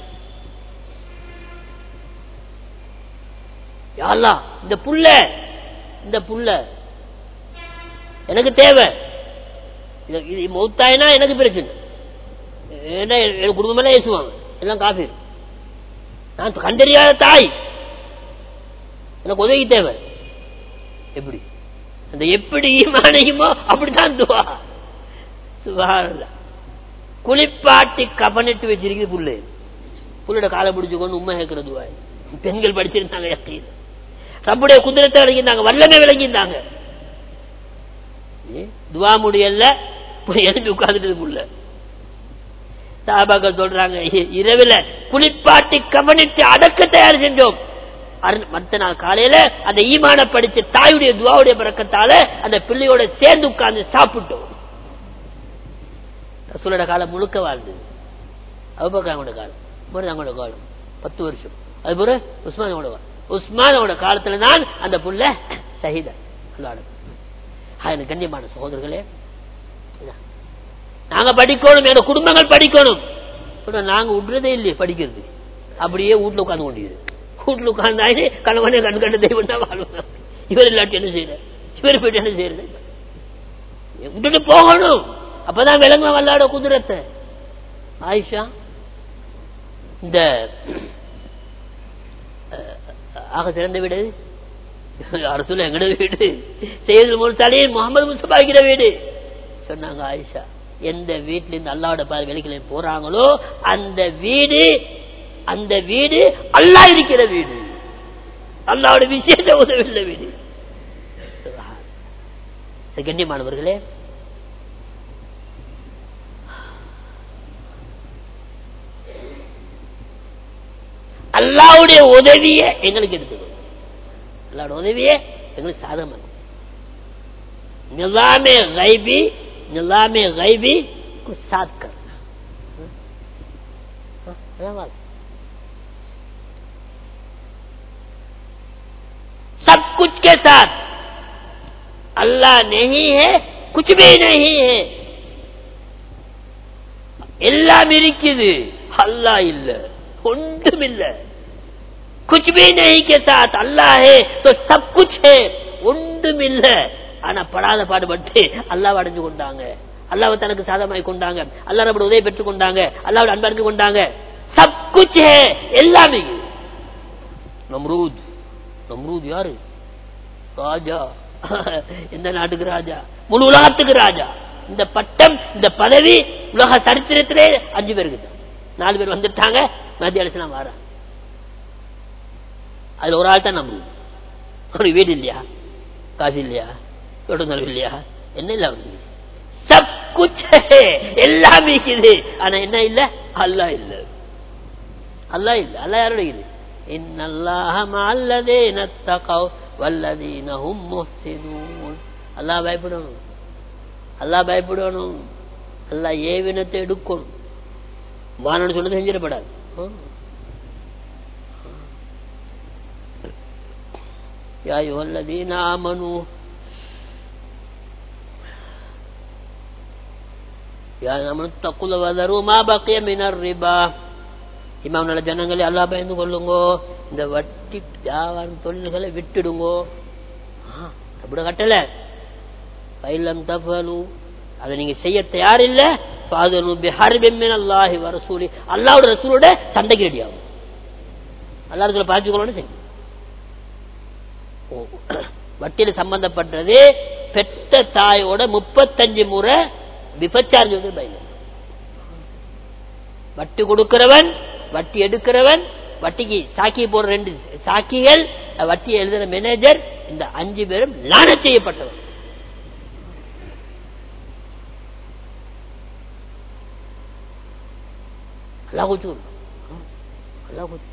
யாழ்லா இந்த புள்ள இந்த புள்ள எனக்கு தேவை இது மௌத்தாயினா எனக்கு பிரச்சனை ஏன்னா என் குடும்பமெல்லாம் ஏசுவாங்க எல்லாம் காஃபி நான் கண்டறியாத தாய் எனக்கு உதவி தேவை எப்படி அந்த எப்படி ஈமானையுமோ அப்படித்தான் துவா சுகாரல்ல குளிப்பாட்டி கபனிட்டு வச்சிருக்குது புல்லு புல்லோட காலை பிடிச்சு கொண்டு உண்மை கேட்கிற துவா பெண்கள் படிச்சிருந்தாங்க யக்கீன் ரப்புடைய குதிரத்தை விளங்கியிருந்தாங்க வல்லமை விளங்கியிருந்தாங்க துவா முடியல எழுதி உட்கார்ந்துட்டு புள்ள சாபாக்கள் சொல்றாங்க இரவுல குளிப்பாட்டி கவனித்து அடக்க தயார் செஞ்சோம் மத்த நாள் காலையில அந்த ஈமான படிச்ச தாயுடைய துவாவுடைய பறக்கத்தால அந்த பிள்ளையோட சேர்ந்து உட்கார்ந்து சாப்பிட்டோம் ரசூலோட காலம் முழுக்க வாழ்ந்தது அவுபக்காரோட காலம் அவங்களோட காலம் பத்து வருஷம் அது பிறகு உஸ்மானோட காலம் உஸ்மானோட காலத்துல தான் அந்த புள்ள சகித எனக்கு கண்ணியமான சகோதரர்களே நாங்க படிக்கணும் எங்க குடும்பங்கள் படிக்கணும் நாங்க விடுறதே இல்லையே படிக்கிறது அப்படியே வீட்டுல உட்காந்து கொண்டிருது வீட்டுல உட்கார்ந்தாச்சு கணவனே கண் கண்ட தெய்வம் தான் வாழ்வாங்க இவர் இல்லாட்டி என்ன செய்யற இவர் போயிட்டு என்ன செய்யறது விட்டுட்டு போகணும் அப்பதான் விலங்க வல்லாட குதிரத்தை ஆயிஷா இந்த ஆக சிறந்த வீடு அரசுல எங்கட வீடு செய்து முழுத்தாலே முகமது முஸ்தபாக்கிற வீடு சொன்னாங்க ஆயிஷா எந்த வீட்டுல இருந்து அல்லாவோட பார் வெளிக்கில போறாங்களோ அந்த வீடு அந்த வீடு அல்லா இருக்கிற வீடு அல்லாவோட விசேஷ உதவியுள்ள வீடு கண்ணியமானவர்களே அல்லாவுடைய உதவிய எங்களுக்கு எடுத்துக்கணும் அல்லாவோட உதவிய எங்களுக்கு சாதகம் நிலாமே கைபி निलामे गैबी को साथ करना सब कुछ के साथ अल्लाह नहीं है कुछ भी नहीं है எல்லாம் இருக்குது அல்லாஹ் இல்ல ஒன்றும் இல்ல कुछ भी नहीं के साथ अल्लाह है तो सब कुछ है ஒன்றும் இல்ல ஆனா படாத பாடுபட்டு அல்லாவை அடைஞ்சு கொண்டாங்க அல்லாவை தனக்கு சாதமாய் கொண்டாங்க அல்லா நம்மளோட உதவி பெற்றுக் கொண்டாங்க அல்லாவோட அன்பு கொண்டாங்க சப் குச் எல்லாமே நம்ரூத் நம்ரூத் யாரு ராஜா இந்த நாட்டுக்கு ராஜா முழு உலகத்துக்கு ராஜா இந்த பட்டம் இந்த பதவி உலக சரித்திரத்திலே அஞ்சு பேருக்கு தான் நாலு பேர் வந்துட்டாங்க மத்திய அரசு வார அதுல ஒரு ஆள் தான் நம்ரூத் அவனுக்கு வீடு இல்லையா காசு இல்லையா தொடர்ந்து இல்லையா என்ன இல்ல அவனுக்கு சப் குச் எல்லாமே இருக்குது ஆனா என்ன இல்ல அல்லா இல்ல அல்லா இல்ல அல்லா யாரோட இது இன்னல்லாஹ மல்லதீன தகவ் வல்லதீன ஹும் முஹ்சினூன் அல்லாஹ் பயப்படணும் அல்லாஹ் பயப்படணும் அல்லாஹ் ஏவினத்தை எடுக்கணும் வானோடு சொன்னது செஞ்சிடப்படாது يا أيها الذين آمنوا يا آمنوا اتقوا الله وذروا ما بقي من الربا இமாம் நல்ல ஜனங்களே அல்லா பயந்து கொள்ளுங்கோ இந்த வட்டி வியாபாரம் தொழில்களை விட்டுடுங்கோ அப்படி கட்டல பைலம் தஃபலு அதை நீங்க செய்ய தயார் இல்ல ஃபாதனு பிஹர்பின் அல்லாஹி வரசூலி அல்லாஹ்வோட ரசூலோட சண்டைக்கு ரெடியாகும் அல்லாஹ்வுல பாத்துக்கொள்ளணும் செய்யும் வட்டியில சம்பந்தப்பட்டது பெற்ற தாயோட முப்பத்தஞ்சு முறை விபச்சாரம் செய்வது பயிலும் வட்டி கொடுக்கிறவன் வட்டி எடுக்கிறவன் வட்டிக்கு சாக்கி போடுற ரெண்டு சாக்கிகள் வட்டி எழுதுற மேனேஜர் இந்த அஞ்சு பேரும் லான செய்யப்பட்டவர் அல்லாஹ் குச்சு அல்லாஹ் குச்சு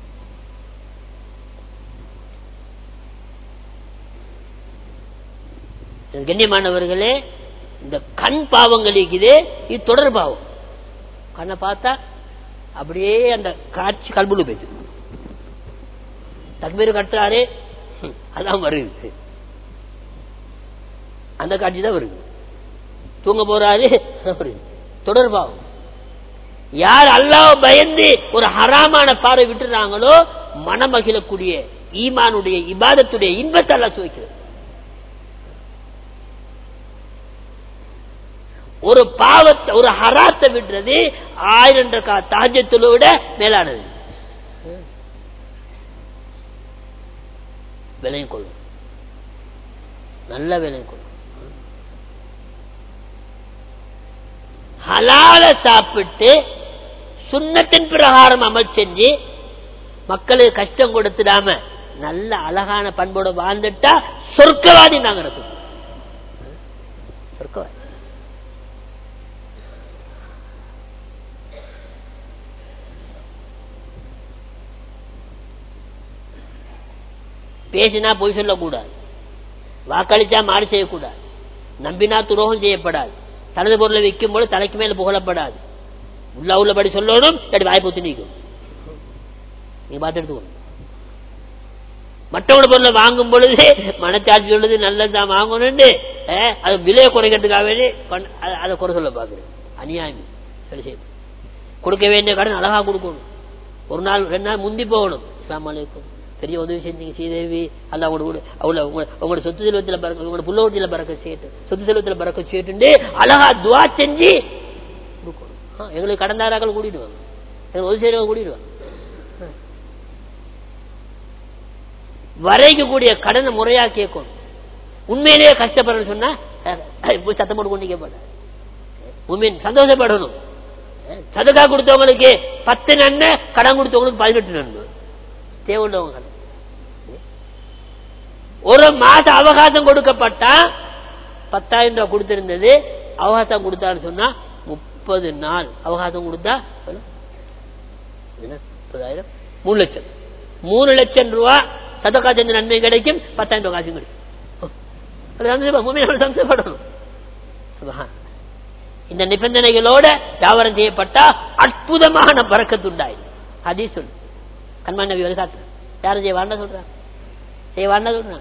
கண்ணியமானவர்களே இந்த கண் பாவங்கள் இருக்குது இது தொடர் பாவம் கண்ணை பார்த்தா அப்படியே அந்த காட்சி கல்புல போயிடுது தக்பீர் கட்டுறாரு ஹம், அதான் வருது அந்த காட்சி தான் வருது தூங்க போறாரு அதான் வருது தொடர் பாவம் யார் அல்லாஹ் பயந்து ஒரு ஹராமான பார்வை விட்டுறாங்களோ மனமகிழக்கூடிய ஈமானுடைய இபாதத்துடைய இன்பத்தை அல்லாஹ் சுவைக்கிறது ஒரு பாவத்தை ஒரு ஹராத்தை விடுறது ஆயிரம் ரக்கா தாஜத்துல விட மேலானது விலையும் கொள்ளும் நல்ல விலையும் கொள்ளும் ஹலால சாப்பிட்டு சுண்ணத்தின் பிரகாரம் அமல் செஞ்சு மக்களுக்கு கஷ்டம் கொடுத்துடாம நல்ல அழகான பண்போட வாழ்ந்துட்டா சொர்க்கவாதி நாங்க இருக்கும் சொர்க்கவாதி பேசினா பொய் சொல்லக்கூடாது வாக்களிச்சா மாறு செய்யக்கூடாது நம்பினா துரோகம் செய்யப்படாது தனது பொருளை விற்கும் போது தலைக்கு மேல புகழப்படாது உள்ள உள்ளபடி சொல்லணும் இல்லாட்டி வாய்ப்பு ஒத்து நீக்கும் நீங்க பார்த்து எடுத்துக்கணும் மற்றவங்க பொருளை வாங்கும் பொழுது மனச்சாட்சி சொல்லுது நல்லதுதான் வாங்கணும்னு அஹ், அது விலையை குறைக்கிறதுக்காக வேண்டி கொண்டு- அத- அதை குறை சொல்ல பாக்குறேன் அநியாயம் சரி சரி கொடுக்க வேண்டிய கடன் அழகா கொடுக்கணும் ஒரு நாள் ரெண்டு நாள் முந்தி போகணும் இஸ்லாம் அலைக்கும் பெரிய உதவி செஞ்சீங்க ஸ்ரீதேவி அல்ல அவங்களோட கூட அவள உங்க- உங்களோட சொத்து செல்வத்தில் பறக்க உங்களோட புள்ளவட்டியில் பறக்க செய்யட்டும் சொத்து செல்வத்தில் பறக்க செய்யட்டு அழகா துவா செஞ்சு கொடுக்கணும் ஆ, எங்களுக்கு கடந்தாராக்கள் கூட்டிடுவாங்க எங்களுக்கு உதவி செய்யறவங்க கூட்டிடுவாங்க வரைக்கக்கூடிய கடனை முறையா கேட்கணும் உண்மையிலேயே கஷ்டப்படுறேன்னு சொன்னா அஹ், போய் சத்தம் போட்டு கொண்டு கேட்பாங்க உண்மை சந்தோஷப்படணும் சதுக்கா கொடுத்தவங்களுக்கு பத்து நன்மை கடன் கொடுத்தவங்களுக்கு பதினெட்டு நன்மை தேவையுள்ளவங்க கடன் ஒரு மாச அவகாசம் கொடுக்கப்பட்டா பத்தாயிரம் ரூபாய் கொடுத்திருந்தது அவகாசம் கொடுத்தான்னு சொன்னா முப்பது நாள் அவகாசம் கொடுத்தா எவ்வளவு? என்ன? முப்பதாயிரம் மூணு லட்சம் மூணு லட்சம் ரூபா சதக்கா செஞ்ச நன்மை கிடைக்கும் பத்தாயிரம் ரூபாய் காசும் கிடைக்கும் அது சந்தோஷப்பட- மூமின்கள் சந்தோஷப்படணும் சுபஹான். இந்த நிபந்தனைகளோட வியாபாரம் செய்யப்பட்டா அற்புதமான பறக்கத்துண்டாய் ஹதீஸ் சொல்லு கண்மான் நபி வழிகாட்டு யாரும் செய்ய வேண்டாம் சொல்றாங்க செய்ய வேண்டாம் சொல்றாங்க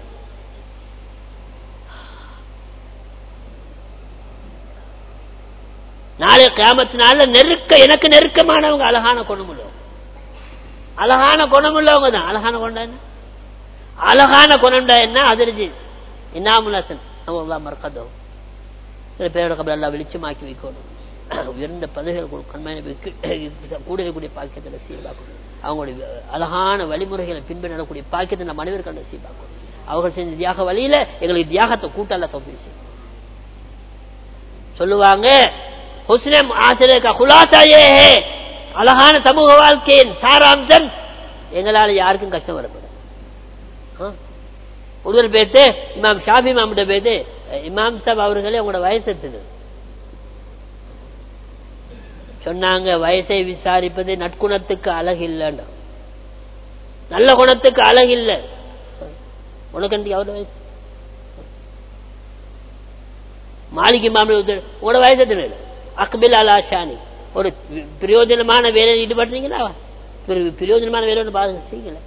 நாளை கிராமத்தினால நெருக்க எனக்கு நெருக்கமானவங்க அழகான குணமுள்ளவங்க அழகான குணமுள்ளவங்க தான் அழகான குணம் என்ன அழகான குணம்டா என்ன அதிர்ச்சி இன்னாமுல் நம்ம மறக்கதோ சில பேரோட கபல் எல்லாம் வெளிச்சமாக்கி வைக்கணும் உயர்ந்த பதவிகள் கண்மையான கூடக்கூடிய பாக்கியத்தை சீர்பாக்கணும் அவங்களுடைய அழகான வழிமுறைகளை பின்பற்றி நடக்கூடிய பாக்கியத்தை நம்ம அனைவருக்கான சீர்பாக்கணும் அவர்கள் செஞ்ச தியாக வழியில எங்களுக்கு தியாகத்தை கூட்டால தொப்பி சொல்லுவாங்க ஹுஸ்னம் ஆசிரியர் குலாசாயே அழகான சமூக வாழ்க்கையின் சாராம்சம் எங்களால யாருக்கும் கஷ்டம் வரப்படும் ஒருவர் பேட்டு இமாம் ஷாபி மாமிட்ட பேட்டு இமாம் சாப் அவர்களே உங்களோட வயசு எத்தனை சொன்னாங்க வயசை விசாரிப்பது நற்குணத்துக்கு அழகில்லைன்னு நல்ல குணத்துக்கு அழகில்லை உனக்கு எவ்வளவு வயசு மாளிகை மாமி உங்களோட வயசு எத்தனை அக்பில் அலா ஷானி ஒரு பிரயோஜனமான வேலையில் ஈடுபடுறீங்களா பிரயோஜனமான வேலை ஒன்று பாருங்க செய்யுங்களேன்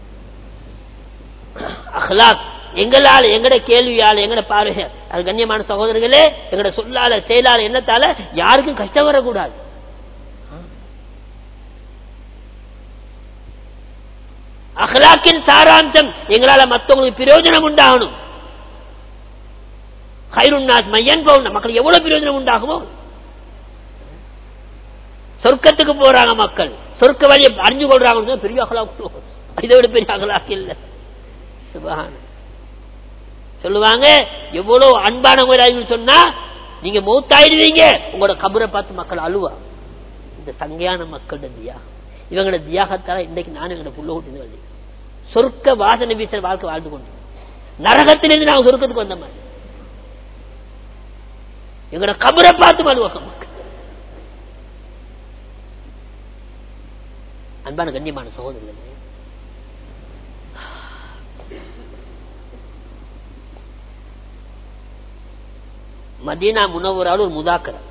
அஹ்லாக் எங்களால் எங்கட கேள்வியால் எங்கட பார்வை அது கண்ணியமான சகோதரர்களே எங்கட சொல்லால செயலால எண்ணத்தால யாருக்கும் கஷ்டம் வரக்கூடாது அஹ்லாக்கின் சாராம்சம் எங்களால மற்றவங்களுக்கு பிரயோஜனம் உண்டாகணும் ஹைருன்னாஸ் மையன் பவுன் மக்கள் எவ்வளவு பிரயோஜனம் உண்டாகுமோ சொர்க்கத்துக்கு போறாங்க மக்கள் சொர்க்க வழியை அறிஞ்சு கொள்றாங்க பெரிய அகலாக்கு இதை விட பெரிய அகலாக்கு இல்லை சுபகான சொல்லுவாங்க எவ்வளவு அன்பானவங்க சொன்னா நீங்க மூத்தாயிடுவீங்க உங்களோட கபரை பார்த்து மக்கள் அழுவா இந்த சங்கையான மக்களோட தியாகம் இவங்களோட தியாகத்தால இன்னைக்கு நானும் எங்களோட புள்ள கூட்டி வந்து சொர்க்க வாசனை வீச வாழ்க்கை வாழ்ந்து கொண்டு நரகத்திலிருந்து நாங்க சொர்க்கத்துக்கு வந்த மாதிரி எங்களோட கபரை பார்த்து மழுவக்கம் மக்கள் அன்பான கண்ணியமான சகோதரர்களே மதீனா முனவரால் ஒரு முதாக்கரம்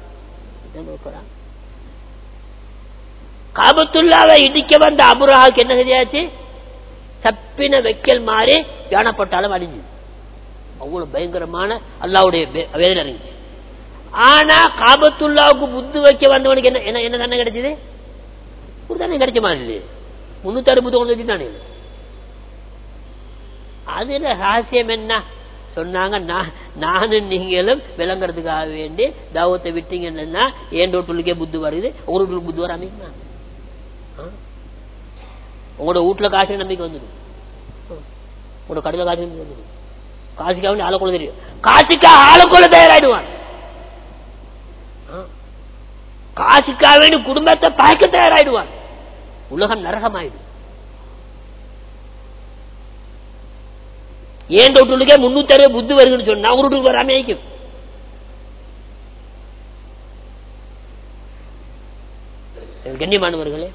காபத்துல்லாவை இடிக்க வந்த அபுராவுக்கு என்ன சரியாச்சு சப்பின வைக்கல் மாறி யானப்பட்டாலும் அழிஞ்சு அவ்வளவு பயங்கரமான அல்லாவுடைய வேதனை இறங்கிச்சு ஆனா காபத்துல்லாவுக்கு புத்து வைக்க வந்தவனுக்கு என்ன என்ன என்ன தண்டனை கிடைச்சது ஒரு தண்டனை கிடைச்ச மாதிரி இல்லையே முன்னூத்தி அறுபத்தி ஒன்று வச்சுட்டானே அதுல ரகசியம் என்ன சொன்னாங்க நானும் நீங்களும் விளங்குறதுக்காக வேண்டி தாவத்தை விட்டீங்கன்னா ஏன் ரோட்டுக்கே புத்து வருது ஒரு வீட்டுக்கு புத்து வராம உங்களோட வீட்டுல காசு நம்பிக்கை வந்துடும் உங்களோட கடையில காசு நம்பிக்கை வந்துடும் காசுக்காக வேண்டி ஆளை கொள்ள தெரியும் காசுக்காக ஆளை கொள்ள தயாராயிடுவான் காசுக்காக வேண்டி குடும்பத்தை பாய்க்க தயாராயிடுவான் உலகம் நரகமாயிடும் ஏன் டோட்டுக்கே முன்னூத்தி அறுபது புத்து வருதுன்னு சொன்னா ஒரு வீட்டுக்கு வராம ஐக்கும் கண்ணியமானவர்களே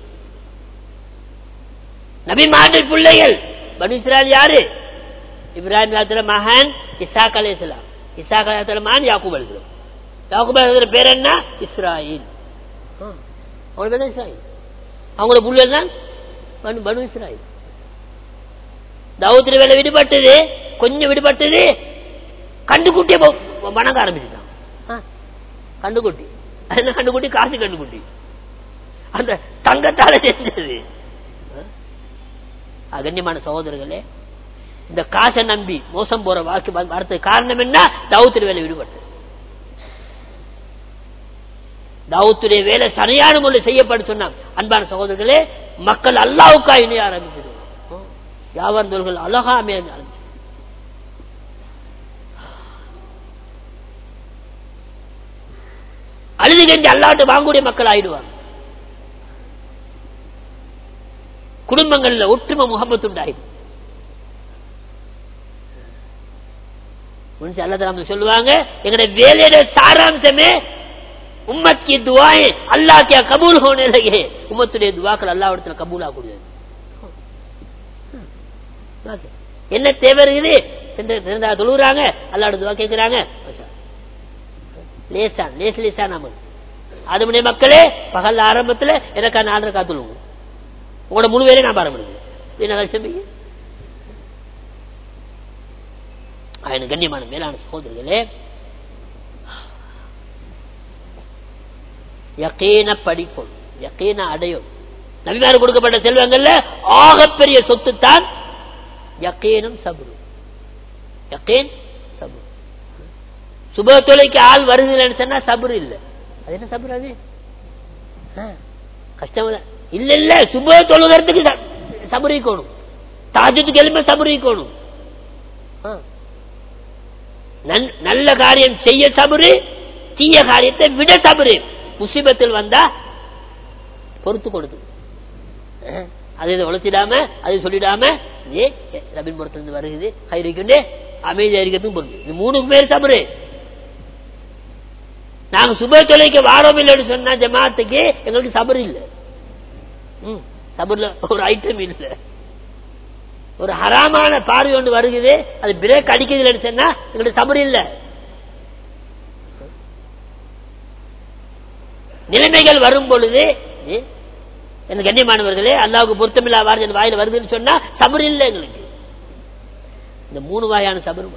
நபி மாட்டு பிள்ளைகள் பனு இஸ்ராயல் யாரு இப்ராஹிம் அலத்துல மகன் இசாக் அலி இஸ்லாம் இசாக் அலத்துல மகன் யாக்கூப் அலிஸ்லாம் யாக்கூப் அலிஸ்ல பேர் என்ன இஸ்ராயில் அவங்க பேர் இஸ்ராயில் அவங்களோட புள்ளல் தான் பனு இஸ்ராயில் தௌத்திர வேலை விடுபட்டது கொஞ்சம் விடுபட்டது கண்டுக்குட்டிய வணங்க ஆரம்பிச்சுட்டான் கண்டுக்குட்டி என்ன கண்டுக்குட்டி காசு கண்டுக்குட்டி அந்த தங்கத்தால செஞ்சது அகண்யமான சகோதரர்களே இந்த காசை நம்பி மோசம் போற வாக்கு வரது காரணம் என்ன தௌத்திர வேலை விடுபட்டது தாவத்துடைய வேலை சரியான முறையில் செய்யப்பட்டு சொன்னாங்க அன்பான சகோதரர்களே மக்கள் அல்லாவுக்கா இணைய ஆரம்பிச்சிருவாங்க வியாபார தொழில்கள் அழகா அமைய ஆரம்பிச்சு அழுது கண்டி அல்லாட்டு வாங்கக்கூடிய மக்கள் ஆயிடுவாங்க குடும்பங்கள்ல ஒற்றுமை முகப்பத்து உண்டாயிடும் அல்ல சொல்லுவாங்க எங்களுடைய வேலையில சாராம்சமே உம்மக்கு துவாய் அல்லா கே கபூல் ஹோனே லगे உம்மத்துடைய துவாக்கள் அல்லாவிடத்துல கபூல் ஆகக்கூடியது என்ன தேவை இருக்குது தொழுகிறாங்க அல்லாட துவா கேட்கிறாங்க லேசான் லேஸ் லேசான் அமல் அதுமுடைய மக்களே பகல் ஆரம்பத்துல எனக்கா நாலரை காத்துழுவோம் உங்களோட முழு வேலையை நான் பாரம்பரியம் என்ன கஷ்டம் ఆయన గణ్యమైన మేలాன సహోదరుகளே யக்கீன படிப்போம் யக்கீன அடையும் நபிமார் கொடுக்கப்பட்ட செல்வங்கள்ல ஆகப்பெரிய சொத்து தான் யக்கீனும் சபுரு யக்கீன் சபுரு சுப தொலைக்கு ஆள் வருதுன்னு சொன்னா சபுரு இல்ல அது என்ன சபுரு அது கஷ்டம் இல்ல இல்ல சுப தொழுகிறதுக்கு சபுரிக்கணும் தாஜத்துக்கு எலும்பு சபுரிக்கணும் நல்ல காரியம் செய்ய சபுரு தீய காரியத்தை விட சபுரு முசிபத்தில் வந்தா பொறுத்து கொடுத்து அது இதை உழைச்சிடாம அது சொல்லிடாம ஏ ரபின் புறத்திலிருந்து வருகிறது கைரிக்குண்டே அமைதியா இருக்கிறதுக்கும் பொறுத்து இது மூணு பேர் சபுரு நாங்க சுப தொலைக்கு வாரம் இல்லைன்னு சொன்ன ஜமாத்துக்கு எங்களுக்கு சபர் இல்லை சபர்ல ஒரு ஐட்டம் இல்லை ஒரு ஹராமான பார்வை ஒன்று வருகிறது அது பிரேக் அடிக்குதுன்னு சொன்னா எங்களுக்கு சபர் இல்லை நிலைமைகள் வரும் பொழுது எனக்கு கண்ணியமானவர்களே அல்லாவுக்கு பொருத்தமில்லா வார்த்தை வாயில வருதுன்னு சொன்னா சபர் இல்லை எங்களுக்கு இந்த மூணு வகையான சபரும்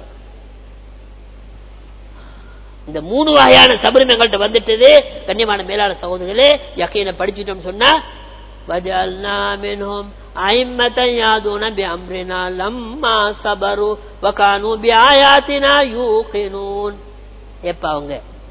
இந்த மூணு வகையான சபரும் எங்கள்கிட்ட வந்துட்டது கண்ணியமான மேலான சகோதரர்களே யக்கையில படிச்சுட்டோம் சொன்னா وجعلنا منهم أئمة يهدون بأمرنا لما صبروا وكانوا بآياتنا يوقنون எப்ப அவங்க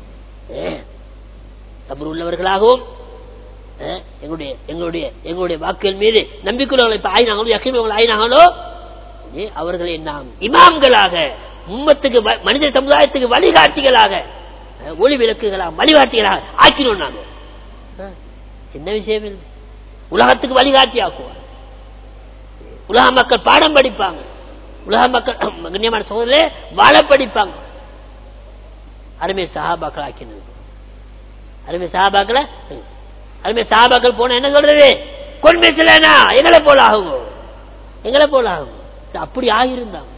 சபர் உள்ளவர்களாகவும் எங்களுடைய எங்களுடைய எங்களுடைய வாக்குகள் மீது நம்பிக்கையுள்ளவர்கள் இப்ப ஆயினாங்களோ யக்கீம் ஆயினாங்களோ அவர்களை நாம் இமாம்களாக உம்மத்துக்கு மனித சமுதாயத்துக்கு வழிகாட்டிகளாக ஒளி விளக்குகளாக வழிகாட்டிகளாக ஆக்கினோம் நாங்க சின்ன விஷயம் இல்லை உலகத்துக்கு வழிகாட்டி ஆக்குவார் உலக மக்கள் பாடம் படிப்பாங்க உலக மக்கள் கண்ணியமான சோதரே வாழ படிப்பாங்க அருமை சஹாபாக்கள் ஆக்கினது அருமை சஹாபாக்களை அருமை சஹாபாக்கள் போன என்ன சொல்றது கொள்மை சிலனா எங்களை போல ஆகுங்க எங்களை போல ஆகுங்க அப்படி ஆகியிருந்தாங்க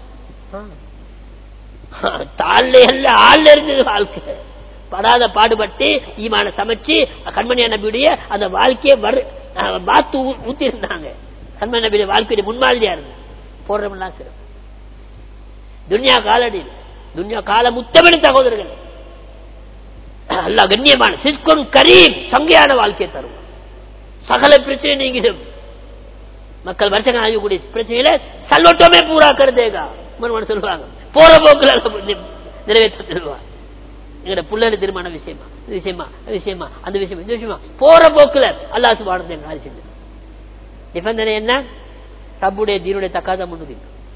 தாழ்ல அல்ல ஆள்ல இருந்தது வாழ்க்கை படாத பாடுபட்டு ஈமான சமைச்சு கண்மணி நபியுடைய அந்த வாழ்க்கையை வரு பாத்து ஊத்தி இருந்தாங்க கண்மணி நபியுடைய வாழ்க்கையுடைய முன்மாதிரியா இருந்து போடுறவெல்லாம் சிறப்பு துன்யா காலடியில் துன்யா கால முத்தமிழ் சகோதரர்கள் அல்ல கண்ணியமான சிற்கும் கரீம் சங்கையான வாழ்க்கையை தரும் சகல பிரச்சனை நீங்கிடும் மக்கள் வருஷங்கள் ஆகக்கூடிய பிரச்சனையில சல்லோட்டமே பூரா கருதேகா சொல்லுவாங்க போற போக்குல நிறைவேற்ற சொல்லுவாங்க எங்கட புள்ளல திருமண விஷயமா விஷயமா விஷயமா அந்த விஷயமா இந்த விஷயமா போற போக்குல அல்லா சுபானத்தை கால் செஞ்சு நிபந்தனை என்ன ரப்புடைய தீனுடைய தக்காத முன்னுக்கு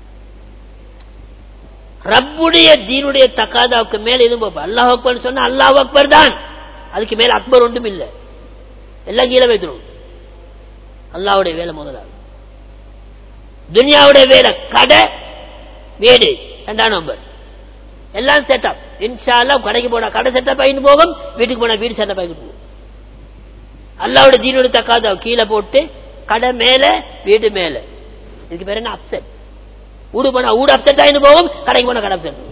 ரப்புடைய தீனுடைய தக்காதாவுக்கு மேல எதுவும் போப்பா அல்லாஹ் அக்பர் சொன்னா அல்லாஹ் அக்பர் தான் அதுக்கு மேல அக்பர் ஒன்றும் இல்லை எல்லாம் கீழே வைக்கணும் அல்லாவுடைய வேலை முதலாவது துனியாவுடைய வேலை கடை வீடு ரெண்டாம் நம்பர் எல்லாம் செட்டப் இன்ஷால்லா கடைக்கு போனா கடை செட்டப் ஆகிட்டு போகும் வீட்டுக்கு போனா வீடு செட்டப் ஆகிட்டு போகும் அல்லாவோட தீனோட தக்காத கீழே போட்டு கடை மேல வீடு மேல இதுக்கு பேர் என்ன அப்செட் ஊடு போனா ஊடு அப்செட் ஆகிட்டு போகும் கடைக்கு போனா கடை அப்செட்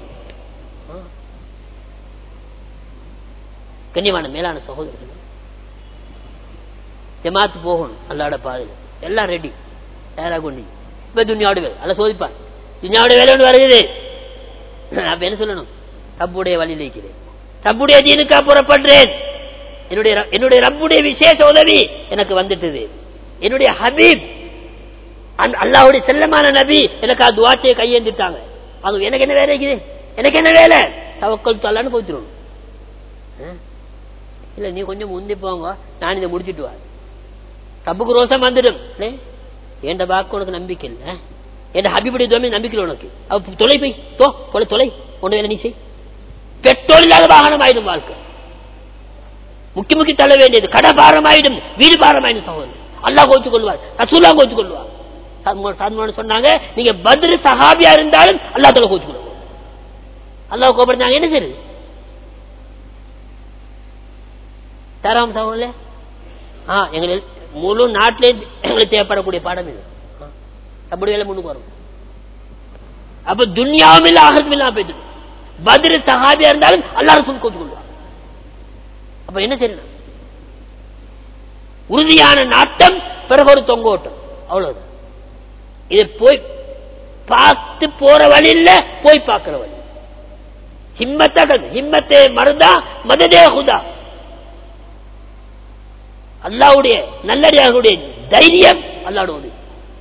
கண்ணியமான மேலான சகோதரர்கள் ஜமாத்து போகணும் அல்லாட பாதையில் எல்லாம் ரெடி தயாராக கொண்டு இப்ப துன்யாவோட வேலை அல்ல சோதிப்பான் துன்யாவோட வேலை ஒன்று வருகிறது அப்ப என்ன சொல்லணும் ரப்புடைய வழியில் இருக்கிறேன் ரப்புடைய தீனுக்கா புறப்படுறேன் என்னுடைய என்னுடைய ரப்புடைய விசேஷ உதவி எனக்கு வந்துட்டது என்னுடைய ஹபீப் அல்லாவுடைய செல்லமான நபி எனக்கு அது துவாட்சியை கையேந்துட்டாங்க அது எனக்கு என்ன வேலை இருக்குது எனக்கு என்ன வேலை தவக்கல் தல்லான்னு போத்துருணும் இல்ல நீ கொஞ்சம் முந்தி போங்க நான் இதை முடிச்சுட்டு வா ரப்புக்கு ரோசம் வந்துடும் என் வாக்கு உனக்கு நம்பிக்கை இல்லை என் ஹபிபுடைய தோமே நம்பிக்கை உனக்கு அவ தொலை போய் தோ போல தொலை ஒன்று வேலை நீ செய் பெட்ரோல் இல்லாத வாகனம் ஆயிடும் வாழ்க்கை முக்கி முக்கி தள்ள வேண்டியது கடை பாரம் ஆயிடும் வீடு பாரம் ஆயிடும் சகோதரர் அல்லா கோச்சு கொள்வார் ரசூலா கோச்சு கொள்வார் சொன்னாங்க நீங்க பத்ரு சஹாபியா இருந்தாலும் அல்லா தொலை கோச்சு கொள்வார் அல்லா கோபப்படுத்தாங்க என்ன செய்யுது தராம் சகோதரர் ஆ எங்களுக்கு முழு நாட்டிலே எங்களுக்கு தேவைப்படக்கூடிய பாடம் இது அப்படி வேலை முன்னுக்கு வரும் அப்ப துன்யாவும் இல்ல ஆகத்தும் இல்லாம போயிட்டு பதிரு சகாபியா இருந்தாலும் எல்லாரும் சொல்லி கோச்சு கொள்வாங்க அப்ப என்ன செய்யணும் உறுதியான நாட்டம் பிறகு ஒரு தொங்கோட்டம் அவ்வளவுதான் இது போய் பார்த்து போற வழி இல்ல போய் பார்க்கிற வழி ஹிம்மத்தாக ஹிம்மத்தே மருந்தா மததே ஹுதா அல்லாவுடைய நல்லடியார்களுடைய தைரியம் அல்லாவோட உதவி